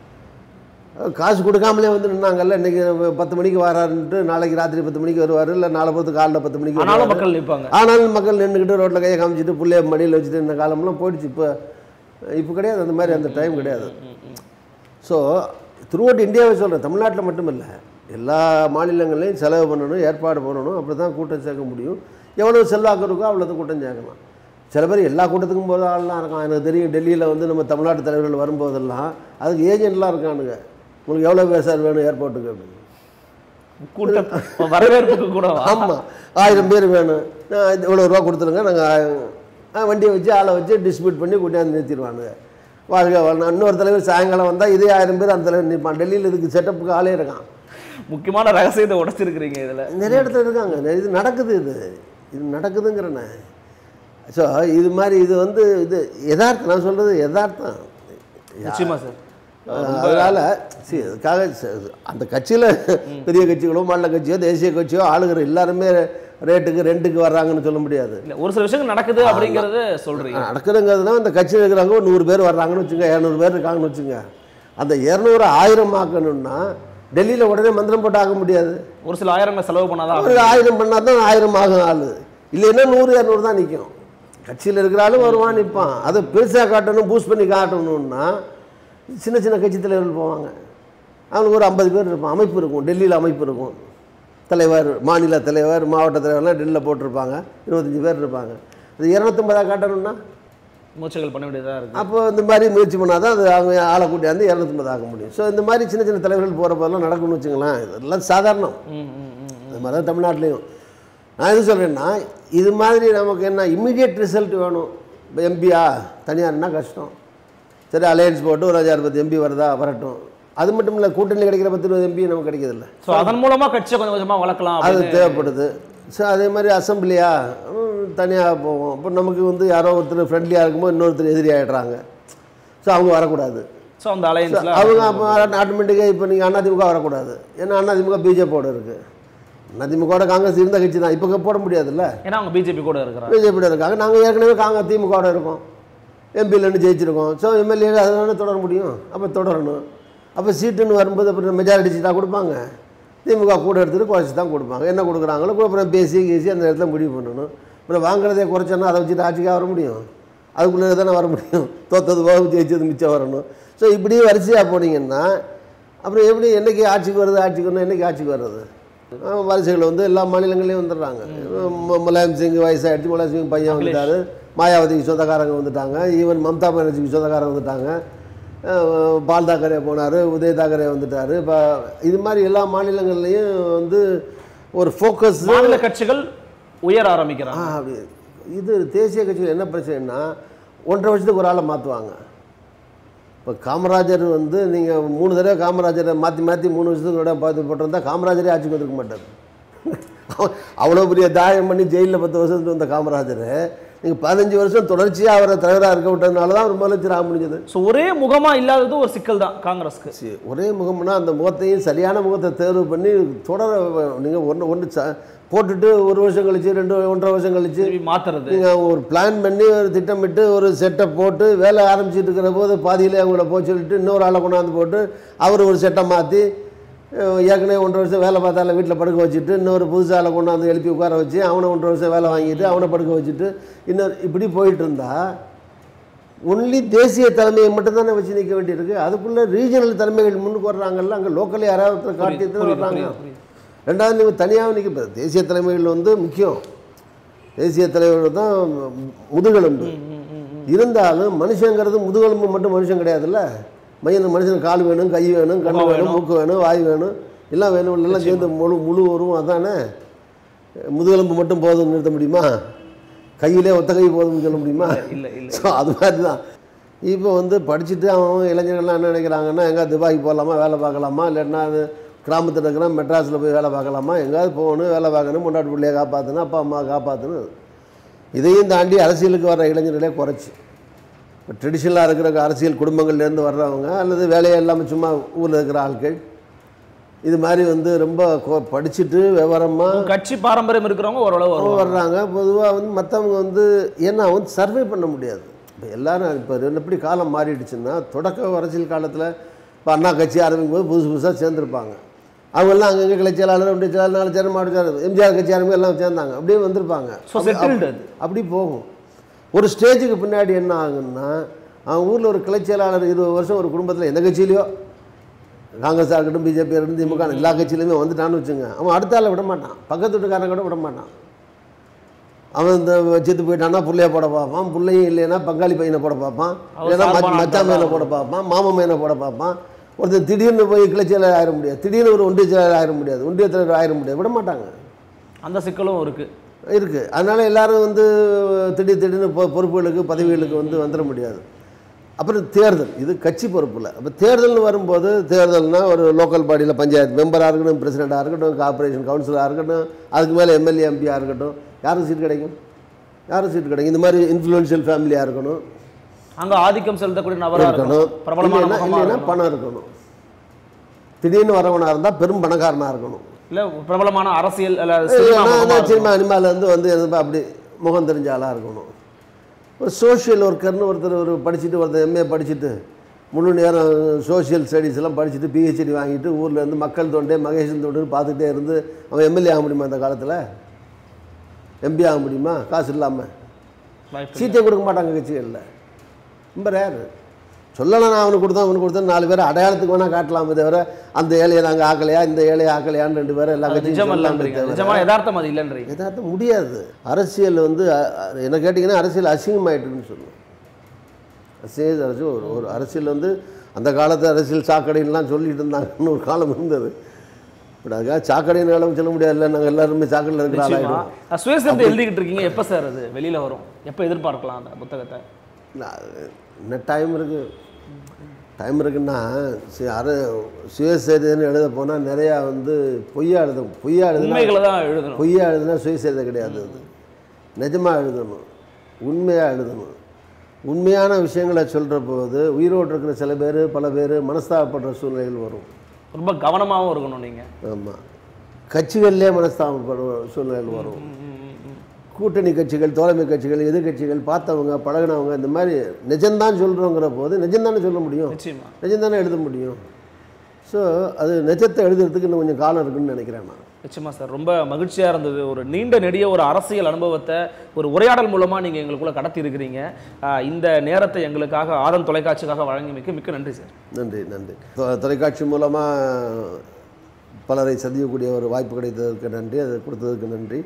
காசு கொடுக்காமலே வந்து நின்னாங்கல்ல இன்றைக்கி பத்து மணிக்கு வராருன்ட்டு நாளைக்கு ராத்திரி பத்து மணிக்கு வருவார் இல்லை நாளை பொறுத்து காலைல பத்து மணிக்கு ஆனாலும் வருவாரு. மக்கள் நிற்பாங்க ஆனாலும் மக்கள் நின்றுக்கிட்டு ரோட்டில் கையை காமிச்சிட்டு புள்ளைய மடியில் வச்சுட்டு இந்த காலம்லாம் போயிடுச்சு இப்போ இப்போ கிடையாது அந்த மாதிரி அந்த டைம் கிடையாது ஸோ த்ரூ அவுட் இந்தியாவை சொல்கிறேன் தமிழ்நாட்டில் மட்டும் இல்லை எல்லா மாநிலங்கள்லையும் செலவு பண்ணணும் ஏற்பாடு பண்ணணும் அப்படி தான் கூட்டம் சேர்க்க முடியும் எவ்வளோ செல்வாக்கு இருக்கோ அவ்வளோ கூட்டம் சேர்க்கலாம் சில பேர் எல்லா கூட்டத்துக்கும் போது ஆள்லாம் இருக்கான் எனக்கு தெரியும் டெல்லியில் வந்து நம்ம தமிழ்நாட்டு தலைவர்கள் வரும்போதெல்லாம் அதுக்கு ஏஜென்ட்லாம் இருக்கானுங்க உங்களுக்கு எவ்வளோ பேசார் வேணும் ஏர்போர்ட்டுக்கு அப்படின்னு கூட்டம் வரவேற்புக்கு கூட ஆமாம் ஆயிரம் பேர் வேணும் நான் இது இவ்வளோ ரூபா கொடுத்துருங்க நாங்கள் வண்டியை வச்சு ஆளை வச்சு டிஸ்ட்ரிபியூட் பண்ணி கூட்டியாந்து நிறுத்திடுவானுங்க வாழ்க வாழணும் இன்னொரு தலைவர் சாயங்காலம் வந்தால் இதே ஆயிரம் பேர் அந்த தலைவர் நிற்பான் டெல்லியில் இதுக்கு செட்டப்புக்கு ஆளே இருக்கான் முக்கியமான ரகசியத்தை உடைச்சிருக்கிறீங்க இதுல நிறைய இடத்துல இருக்காங்க நிறைய இது நடக்குது இது இது நடக்குதுங்கிறேன் ஸோ இது மாதிரி இது வந்து இது யதார்த்தம் நான் சொல்கிறது யதார்த்தம் நிச்சயமா சார் அதனால் சரி அதுக்காக ச- அந்த கட்சியில் பெரிய கட்சிகளோ மாநில கட்சியோ தேசிய கட்சியோ ஆளுகிற எல்லாருமே ரேட்டுக்கு ரெண்டுக்கு வர்றாங்கன்னு சொல்ல முடியாது இல்ல ஒரு சில விஷயங்கள் நடக்குது அப்படிங்கறது சொல்றீங்க நடக்குதுங்கிறதுனா அந்த கட்சியில் இருக்கிறவங்க ஒரு நூறு பேர் வர்றாங்கன்னு வச்சுங்க இரநூறு பேர் இருக்காங்கன்னு வச்சுங்க அந்த இரநூறு ஆயிரம் ஆக்கணும்னா டெல்லியில் உடனே மந்திரம் போட்டு ஆக்க முடியாது ஒரு சில ஆயிரங்களை செலவு பண்ணாதான் ஒரு ஆயிரம் பண்ணால் தான் ஆயிரம் ஆகும் ஆள் இல்லைன்னா நூறு இரநூறு தான் நிற்கும் கட்சியில் இருக்கிற ஆளும் வருவான் நிற்பான் அதை பெருசாக காட்டணும் பூஸ்ட் பண்ணி காட்டணும்னா சின்ன சின்ன கட்சி தலைவர்கள் போவாங்க அவங்களுக்கு ஒரு ஐம்பது பேர் இருப்பான் அமைப்பு இருக்கும் டெல்லியில் அமைப்பு இருக்கும் தலைவர் மாநில தலைவர் மாவட்ட தலைவர்லாம் டெல்லியில் போட்டிருப்பாங்க இருபத்தஞ்சி பேர் இருப்பாங்க அது இரநூத்தம்பதாக காட்டணும்னா முயற்சிகள் பண்ண வேண்டியதா இருக்கு அப்போ இந்த மாதிரி முயற்சி பண்ணால் தான் அது அவங்க ஆளை கூட்டியாந்து இரநூத்தம்பது ஆக்க முடியும் ஸோ இந்த மாதிரி சின்ன சின்ன தலைவர்கள் போகிற போதெல்லாம் நடக்கும்னு வச்சுங்களேன் இதெல்லாம் சாதாரணம் ம், ம், ம். அது மாதிரி தான் தமிழ்நாட்டிலையும் நான் எது சொல்கிறேன்னா இது மாதிரி நமக்கு என்ன இம்மிடியட் ரிசல்ட் வேணும் இப்போ எம்பியா தனியார்னா கஷ்டம் சரி அலையன்ஸ் போட்டு ஒரு அஞ்சாறு பத்து எம்பி வருதா வரட்டும் அது மட்டும் இல்லை கூட்டணி கிடைக்கிற பத்து இருபது எம்பி நமக்கு கிடைக்கிறதில்ல சோ அதன் மூலமா கட்சியை கொஞ்சம் கொஞ்சமா வளர்க்கலாம் அது அப்படின்னு தேவைப்படுது ஸோ அதே மாதிரி அசம்பிளியா தனியாக போவோம் இப்போ நமக்கு வந்து யாரோ ஒருத்தர் ஃப்ரெண்ட்லியாக இருக்கும்போது இன்னொருத்தர் எதிரி ஆகிடுறாங்க ஸோ அவங்க வரக்கூடாது சோ அந்த அலையன்ஸ்ல அவங்க அப்போ ஆட்டோமேட்டிக்காக இப்போ நீங்கள் அதிமுக வரக்கூடாது ஏன்னா அதிமுக பிஜேபியோட இருக்குது அதிமுகவோட காங்கிரஸ் இருந்த கட்சி தான் இப்போ போட முடியாதுல்ல ஏன்னா அவங்க பிஜேபி கூட இருக்கிறாங்க பிஜேபியோட இருக்காங்க நாங்கள் ஏற்கனவே காங்க திமுகவோட இருக்கோம் எம்பியிலேருந்து ஜெயிச்சிருக்கோம் ஸோ எம்எல்ஏ அதனால தொடர முடியும் அப்போ தொடரணும் அப்போ சீட்டுன்னு வரும்போது அப்புறம் மெஜாரிட்டி சீட்டாக கொடுப்பாங்க திமுக கூட எடுத்துகிட்டு குறைச்சி தான் கொடுப்பாங்க என்ன கொடுக்குறாங்களோ கூட அப்புறம் பேசி கேசி அந்த இடத்துல முடிவு பண்ணணும் அப்புறம் வாங்குறதே குறைச்சோன்னா அதை வச்சுட்டு ஆட்சிக்காக வர முடியும் அதுக்குள்ளே தானே வர முடியும் தோத்தது போக ஜெயிச்சது மிச்சம் வரணும் ஸோ இப்படியே வரிசையாக போனீங்கன்னா அப்புறம் எப்படி என்னைக்கு ஆட்சிக்கு வருது ஆட்சிக்கு வரணும் என்னைக்கு ஆட்சிக்கு வர்றது அஹ் வாரிசுகள் வந்து எல்லா மாநிலங்கள்லையும் வந்துடுறாங்க மு- முலாயம் சிங் வயசாகிடுச்சு முலாயம் சிங் பையன் வந்துட்டாரு மாயாவதிக்கு சொந்தக்காரங்க வந்துட்டாங்க ஈவன் மம்தா பானர்ஜிக்கு சொந்தக்காரங்க வந்துட்டாங்க அஹ் பால் தாக்கரே போனார் உதய் தாக்கரே வந்துட்டார் இப்போ இது மாதிரி எல்லா மாநிலங்கள்லையும் வந்து ஒரு ஃபோக்கஸ் மாநில கட்சிகள் உயர ஆரம்பிக்கிறாங்க ஆ அப்படி இது தேசிய கட்சிகள் என்ன பிரச்சனைன்னா ஒன்றரை வருஷத்துக்கு ஒரு ஆளை மாற்றுவாங்க இப்போ காமராஜர் வந்து நீங்கள் மூணு தடவை காமராஜரை மாற்றி மாற்றி மூணு வருஷத்துக்கு விட பார்த்து போட்டிருந்தா காமராஜரே ஆட்சிக்கு வந்திருக்க மாட்டார் அவ்வளோ பெரிய தாயம் பண்ணி ஜெயிலில் பத்து வருஷத்துக்கு வந்த காமராஜர் நீங்கள் பதினஞ்சு வருஷம் தொடர்ச்சியாக அவரை தலைவராக இருக்க விட்டதுனால தான் ஒரு முதலமைச்சர் ஆக முடிஞ்சது ஸோ ஒரே முகமா இல்லாதது ஒரு சிக்கல் தான் காங்கிரஸ்க்கு சரி, ஒரே முகம்னா அந்த முகத்தையும் சரியான முகத்தை தேர்வு பண்ணி தொடர நீங்கள் ஒன்று ஒன்று ச போட்டுட்டு ஒரு வருஷம் கழிச்சு ரெண்டு ஒன்றரை வருஷம் கழிச்சு திருப்பி மாத்துறது நீங்கள் ஒரு பிளான் பண்ணி ஒரு திட்டமிட்டு ஒரு செட்டை போட்டு வேலை ஆரம்பிச்சிட்டு இருக்கிற போது பாதியிலே அவங்கள போக சொல்லிட்டு இன்னொரு ஆளை கொண்டாந்து போட்டு அவர் ஒரு செட்டை மாற்றி ஏற்கனவே ஒன்றரை வருஷம் வேலை பார்த்தால வீட்டில் படுக்க வச்சுட்டு இன்னொரு புதுசு ஆளை கொண்டாந்து எழுப்பி உட்கார வச்சு அவனை ஒன்றரை வருஷம் வேலை வாங்கிட்டு அவனை படுக்க வச்சுட்டு இன்னொரு இப்படி போயிட்டு இருந்தா ஒன்லி தேசிய தலைமையை மட்டும்தானே வச்சு நிற்க வேண்டியிருக்கு அதுக்குள்ளே ரீஜனல் தலைமைகள் முன்னுக்கு வர்றாங்கல்ல அங்கே லோக்கல் யாராவது ஒருத்தர் காட்டி புரியுது, எடுத்துட்டு வர்றாங்க புரியுது, புரியுது. ரெண்டாவது நீங்கள் தனியாக நிற்க இப்ப தேசிய தலைமைகள் வந்து முக்கியம் தேசிய தலைவர்கள் தான் முதுகெலும்பு இருந்தாலும் மனுஷங்கிறது முதுகெலும்பு மட்டும் மனுஷன் கிடையாதுல்ல மையம் மனுஷனுக்கு கால் வேணும் கை வேணும் கண் முகம் வேணும் வேணும். மூக்கு வேணும் வாய் வேணும் எல்லாம் வேணும் எல்லாம் சேர்ந்து முழு முழு உருவம் அதானே முதுகெலும்பு மட்டும் போதும்னு நிறுத்த முடியுமா கையிலே ஒத்த கை போதும்னு சொல்ல முடியுமா இல்ல இல்ல ஸோ அது மாதிரி தான் இப்போ வந்து படிச்சுட்டு அவன் இளைஞர்கள்லாம் என்ன நினைக்கிறாங்கன்னா எங்கே துபாய்க்கு போகலாமா வேலை பார்க்கலாமா இல்லைன்னா அது கிராமத்தில் இருக்கிற மெட்ராஸில் போய் வேலை பார்க்கலாமா எங்கேயாவது போகணும் வேலை பார்க்கணும் முன்னாடி பிள்ளைய காப்பாற்றணும் அப்பா அம்மா காப்பாற்றணும் இதையும் தாண்டி அரசியலுக்கு வர இளைஞர்களே குறைச்சி இப்போ ட்ரெடிஷ்னலாக இருக்கிற அரசியல் குடும்பங்கள்லேருந்து வர்றவங்க அல்லது வேலையே இல்லாமல் சும்மா ஊரில் இருக்கிற ஆட்கள் இது மாதிரி வந்து ரொம்ப கொ- படிச்சுட்டு விவரமாக கட்சி பாரம்பரியம் இருக்கிறவங்க ஓரளவு வருவாங்க வர்றாங்க பொதுவாக வந்து மற்றவங்க வந்து ஏன்னா வந்து சர்வே பண்ண முடியாது இப்போ எல்லாரும் இப்போ எப்படி காலம் மாறிடுச்சுன்னா தொடக்க அரசியல் காலத்தில் இப்போ அண்ணா கட்சி ஆரம்பிக்கும் போது புதுசு புதுசாக சேர்ந்துருப்பாங்க அவங்கெல்லாம் அங்கங்கே கிளை செயலாளர் ஒன்றிய செயலாளர் நாலு சேரம் மாவட்ட செயலாளர் எம்ஜிஆர் கட்சி ஆரம்பி எல்லாம் சேர்ந்தாங்க அப்படியே வந்திருப்பாங்க ஸோ செட்டில்டு அது அப்படி போகும் ஒரு ஸ்டேஜுக்கு பின்னாடி என்ன ஆகுன்னா அவன் ஊரில் ஒரு கிளை செயலாளர் இருபது வருஷம் ஒரு குடும்பத்தில் எந்த கட்சியிலையோ காங்கிரஸாக இருக்கட்டும் பிஜேபி இருக்கட்டும் திமுக எல்லா கட்சியிலுமே வந்துட்டான்னு வச்சுங்க அவன் அடுத்த ஆளை விட மாட்டான் பக்கத்து வீட்டுக்காரன் கூட விட மாட்டான் அவன் இந்த செத்து போயிட்டான்னா புள்ளைய போட பார்ப்பான் புள்ளையும் இல்லைன்னா பங்காளி பையனை போட பார்ப்பான் அவர் இல்லைன்னா மச்- சார்பான மச்சான் ஆட்கள் பையனை தான் போட பார்ப்பான் மாமன் பையனை போட பார்ப்பான் ஒருத்தர் திடீர்னு போய் கிளை செயலாளர் ஆயிட முடியாது திடீர்னு ஒரு ஒன்றிய செயலாளர் ஆயிட முடியாது ஒன்றிய தலைவர் ஆயிட முடியாது விட மாட்டாங்க அந்த சிக்கலும் இருக்கு இருக்குது அதனால் எல்லாரும் வந்து திடீர் திடீர்னு பொ பொறுப்புகளுக்கு பதவிகளுக்கு வந்து வந்துட முடியாது அப்புறம் தேர்தல் இது கட்சி பொறுப்பில் அப்போ தேர்தல்னு வரும்போது தேர்தல்னா ஒரு லோக்கல் பாடியில் பஞ்சாயத்து மெம்பராக இருக்கட்டும் பிரசிடெண்ட்டாக இருக்கட்டும் கார்ப்பரேஷன் கவுன்சிலராக இருக்கட்டும் அதுக்கு மேலே எம்எல்ஏ எம்பியாக இருக்கட்டும் யாருக்கு சீட் கிடைக்கும் யாருக்கு சீட் கிடைக்கும் இந்த மாதிரி இன்ஃப்ளூயன்ஷியல் ஃபேமிலியாக இருக்கணும் அங்க ஆதிக்கம் செலுத்தக்கூடிய நபரா இருக்கணும் இருக்கணும் பிரபலமான இல்லைன்னா முகமா இல்லைன்னா இருக்கணும். பணம் இருக்கணும் திடீர்னு வரவனாக இருந்தால் பெரும் பணக்காரனாக இருக்கணும் இல்ல பிரபலமான அரசியல் அல்ல சினிமா முகமா நான் இருக்கணும். சினிமா அனிமாலேருந்து வந்து எதுவும் அப்படி முகம் தெரிஞ்ச ஆளாக இருக்கணும் ஒரு சோஷியல் ஒர்க்கர்னு ஒருத்தர் ஒரு படிச்சுட்டு ஒருத்தர் எம்ஏ படிச்சுட்டு முழு நேரம் சோஷியல் ஸ்டடீஸ் எல்லாம் படிச்சுட்டு பிஹெச்டி வாங்கிட்டு ஊரில் இருந்து மக்கள் தொண்டே மகேஷன் தொண்டுன்னு பார்த்துக்கிட்டே இருந்து அவன் எம்எல்ஏ ஆக முடியுமா அந்த காலத்தில் எம்பி ஆக முடியுமா காசு இல்லாமல் வாய்ப்பு இல்ல. சீட்டை கொடுக்க மாட்டாங்க கட்சிகளில் ரொம்ப ரேர் சொல்லலாம் நான் அவனுக்கு கொடுத்தேன் அவனுக்கு கொடுத்தேன் நாலு பேர் அடையாளத்துக்கு வேணால் காட்டலாமே தவிர அந்த ஏழையை நாங்கள் ஆக்கலையா இந்த ஏழையை ஆக்கலையான்னு ரெண்டு பேரும் எல்லா அது கட்சியும் நிஜம் சொல்லலாமே இல்லைன்றீங்க தவிர நிஜமா யதார்த்தம் அது இல்லைன்றீங்க யதார்த்தம் முடியாது அரசியல் வந்து அ- அ- என்ன கேட்டிங்கன்னா அரசியல் அசிங்கமாயிட்டுன்னு சொல்லுவோம் அரசியல் அரசியல் ஒரு ஒரு அரசியல் வந்து அந்த காலத்து அரசியல் சாக்கடைன்னுலாம் சொல்லிட்டு இருந்தாங்கன்னு ஒரு காலம் இருந்தது பட் அதுக்காக சாக்கடைன்னு அளவு சொல்ல முடியாதுல்ல நாங்கள் எல்லாருமே சாக்கடையில் இருக்கிற நிச்சயமா ஆளாயிடும் அஹ் சுயசரிதை எழுதிக்கிட்டு இருக்கீங்க எப்ப சார் அது வெளியில வரும் எப்ப எதிர்பார்க்கலாம் அந்த புத்தகத்தை என்ன டைம் இருக்குது டைம் இருக்குன்னா சி- அர சுயசரிதைன்னு எழுத போனால் நிறையா வந்து பொய்யா எழுதும் பொய்யா எழுதுனா உண்மைகளை தான் எழுதணும் பொய்யா எழுதுனா சுயசரிதை கிடையாது அது நிஜமாக எழுதணும் உண்மையாக எழுதணும் உண்மையான விஷயங்களை சொல்கிற போது உயிரோடு இருக்கிற சில பேர் பல பேர் மனஸ்தாபப்படுற சூழ்நிலைகள் வரும் ரொம்ப கவனமாவும் இருக்கணும் நீங்க ஆமாம் கட்சிகள்லேயே மனஸ்தாபப்படுற சூழ்நிலைகள் வரும் கூட்டணி கட்சிகள் தோழமை கட்சிகள் எதிர்கட்சிகள் பார்த்தவங்க பழகுனவங்க இந்த மாதிரி நிஜம்தான் சொல்கிறோங்கிற போது நிஜம்தானே சொல்ல முடியும் நிச்சயமா நிஜம்தானே எழுத முடியும் ஸோ அது நிஜத்தை எழுதுறதுக்கு இன்னும் கொஞ்சம் காலம் இருக்குன்னு நினைக்கிறேன் நான் நிச்சயமா சார் ரொம்ப மகிழ்ச்சியா இருந்தது ஒரு நீண்ட நெடிய ஒரு அரசியல் அனுபவத்தை ஒரு உரையாடல் மூலமா நீங்க எங்களுக்குள்ள கடத்தி இருக்கிறீங்க ஆஹ் இந்த நேரத்தை எங்களுக்காக ஆதன் தொலைக்காட்சிக்காக வழங்கி மிக்க மிக்க நன்றி சார் நன்றி நன்றி தொ- தொலைக்காட்சி மூலமாக பலரை சந்திக்கக்கூடிய ஒரு வாய்ப்பு கிடைத்ததற்கு நன்றி அது கொடுத்ததுக்கு நன்றி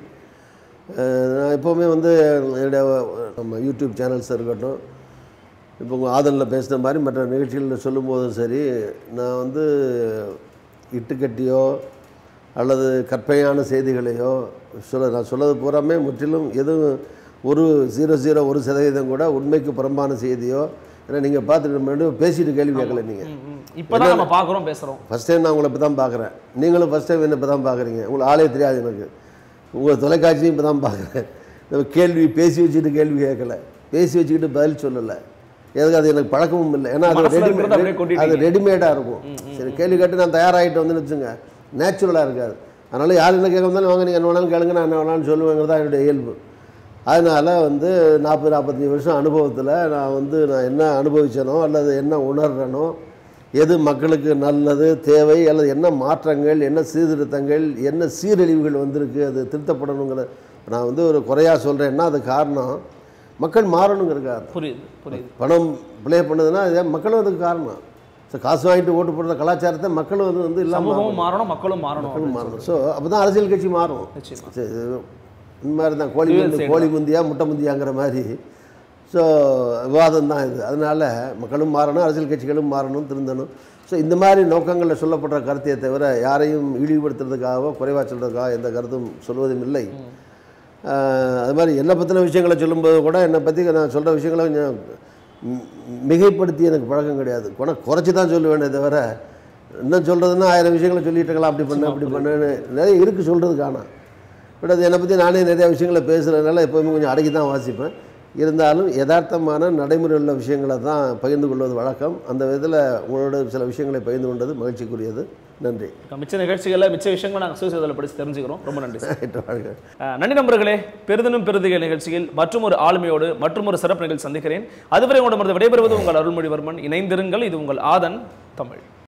அஹ் நான் எப்போவுமே வந்து என்னுடைய நம்ம யூடியூப் சேனல்ஸ் இருக்கட்டும் இப்போ உங்கள் ஆதனில் பேசுன மாதிரி மற்ற நிகழ்ச்சிகளில் சொல்லும்போதும் சரி நான் வந்து இட்டுக்கட்டியோ அல்லது கற்பனையான செய்திகளையோ சொல்ல நான் சொல்லது பூராமே முற்றிலும் எதுவும் ஒரு ஜீரோ ஜீரோ ஒரு சதவீதம் கூட உண்மைக்கு புறம்பான செய்தியோ ஏன்னா நீங்கள் பார்த்துட்டு முன்னாடி பேசிட்டு கேள்வி கேட்கல நீங்கள் ம், ம். இப்பதான் நம்ம பார்க்குறோம் பேசுறோம் ஃபஸ்ட் டைம் நான் உங்களை இப்போ தான் பார்க்குறேன் நீங்களும் ஃபஸ்ட் டைம் என்ன இப்போ தான் பார்க்குறீங்க உங்களுக்கு ஆளே தெரியாது எனக்கு உங்கள் தொலைக்காட்சியும் இப்போ தான் பார்க்குறேன் நம்ம கேள்வி பேசி வச்சுட்டு கேள்வி கேட்கல பேசி வச்சுக்கிட்டு பதில் சொல்லலை எதுக்கு அது எனக்கு பழக்கமும் இல்லை ஏன்னா அது மனசுல இருக்கிறத அப்படியே ரெடிமேட் கொட்டிட்டீங்க. அது ரெடிமேடாக இருக்கும் சரி கேள்வி கேட்டு நான் தயாராகிட்டு வந்து வச்சுங்க நேச்சுரலாக இருக்காது அதனால் யார் என்ன கேட்க வந்தாலும் வாங்க நீங்கள் என்ன வேணாலும் கேளுங்க நான் என்ன வேணாலும் சொல்லுவேங்கிறது தான் என்னுடைய இயல்பு அதனால் வந்து நாற்பது நாற்பத்தஞ்சு வருஷம் அனுபவத்தில் நான் வந்து நான் என்ன அனுபவிச்சேனோ அல்லது என்ன உணர்றேனோ எது மக்களுக்கு நல்லது தேவை அல்லது என்ன மாற்றங்கள் என்ன சீர்திருத்தங்கள் என்ன சீரழிவுகள் வந்திருக்கு அது திருத்தப்படணுங்கிற நான் வந்து ஒரு குறையாக சொல்கிறேன்னா அது காரணம் மக்கள் மாறணுங்கிறதுக்காக புரியுது புரியுது பணம் ப்ளே பண்ணுதுன்னா அது மக்களும் அதுக்கு காரணம் ஸோ காசு வாங்கிட்டு ஓட்டு போடுற கலாச்சாரத்தை மக்களும் வந்து வந்து இல்லாமல் சமூகமும் மாறணும் மக்களும் மாறணும் மக்களும் மாறணும் ஸோ அப்போ தான் அரசியல் கட்சி மாறும் நிச்சயமா சரி, இது இந்த மாதிரி தான் கோழி Dual முந்தி side கோழி முந்தியா முட்டை முந்தியாங்கிற மாதிரி ஸோ விவாதம் தான் இது அதனால் மக்களும் மாறணும் அரசியல் கட்சிகளும் மாறணும் திருந்தணும் ஸோ இந்த மாதிரி நோக்கங்களில் சொல்லப்படுற கருத்தையே தவிர யாரையும் இழிவுபடுத்துறதுக்காகவோ குறைவாக சொல்கிறதுக்காக எந்த கருத்தும் சொல்வதும் இல்லை ஆஹ் அது மாதிரி என்னை பற்றின விஷயங்களை சொல்லும்போது கூட என்னை பற்றி நான் சொல்கிற விஷயங்களை கொஞ்சம் மி- மிகைப்படுத்தி எனக்கு பழக்கம் கிடையாது குண குறைச்சி தான் சொல்லுவேனே தவிர இன்னும் சொல்கிறதுன்னா ஆயிரம் விஷயங்களை சொல்லிட்டு இருக்கலாம் அப்படி பண்ணு அப்படி பண்ணுன்னு நிறைய இருக்குது சொல்கிறது காணோம் பட் அது என்னை பற்றி நானே நிறைய விஷயங்களை பேசுகிறதுனால எப்போவுமே கொஞ்சம் அடக்கி தான் வாசிப்பேன் இருந்தாலும் யதார்த்தமான நடைமுறை உள்ள விஷயங்களை தான் பகிர்ந்து கொள்வது வழக்கம் அந்த விதத்தில் உங்களோட சில விஷயங்களை பகிர்ந்து கொண்டது மகிழ்ச்சிக்குரியது நன்றி மிச்ச நிகழ்ச்சிகளில் மிச்ச விஷயங்களை நாங்கள் சுயசேதத்தில் படித்து தெரிஞ்சுக்கிறோம் ரொம்ப நன்றி சார் வாழ்க அஹ், நன்றி நண்பர்களே பெருதினும் பெருதிகள் நிகழ்ச்சியில் மற்றும் ஒரு ஆளுமையோடு மற்றும் ஒரு சிறப்பு நிகழ்ச்சி சந்திக்கிறேன் அதுவரை உங்களிடமிருந்து விடைபெறுவது உங்கள் அருள்மொழிவர்மன் இணைந்திருங்கள் இது உங்கள் ஆதன் தமிழ்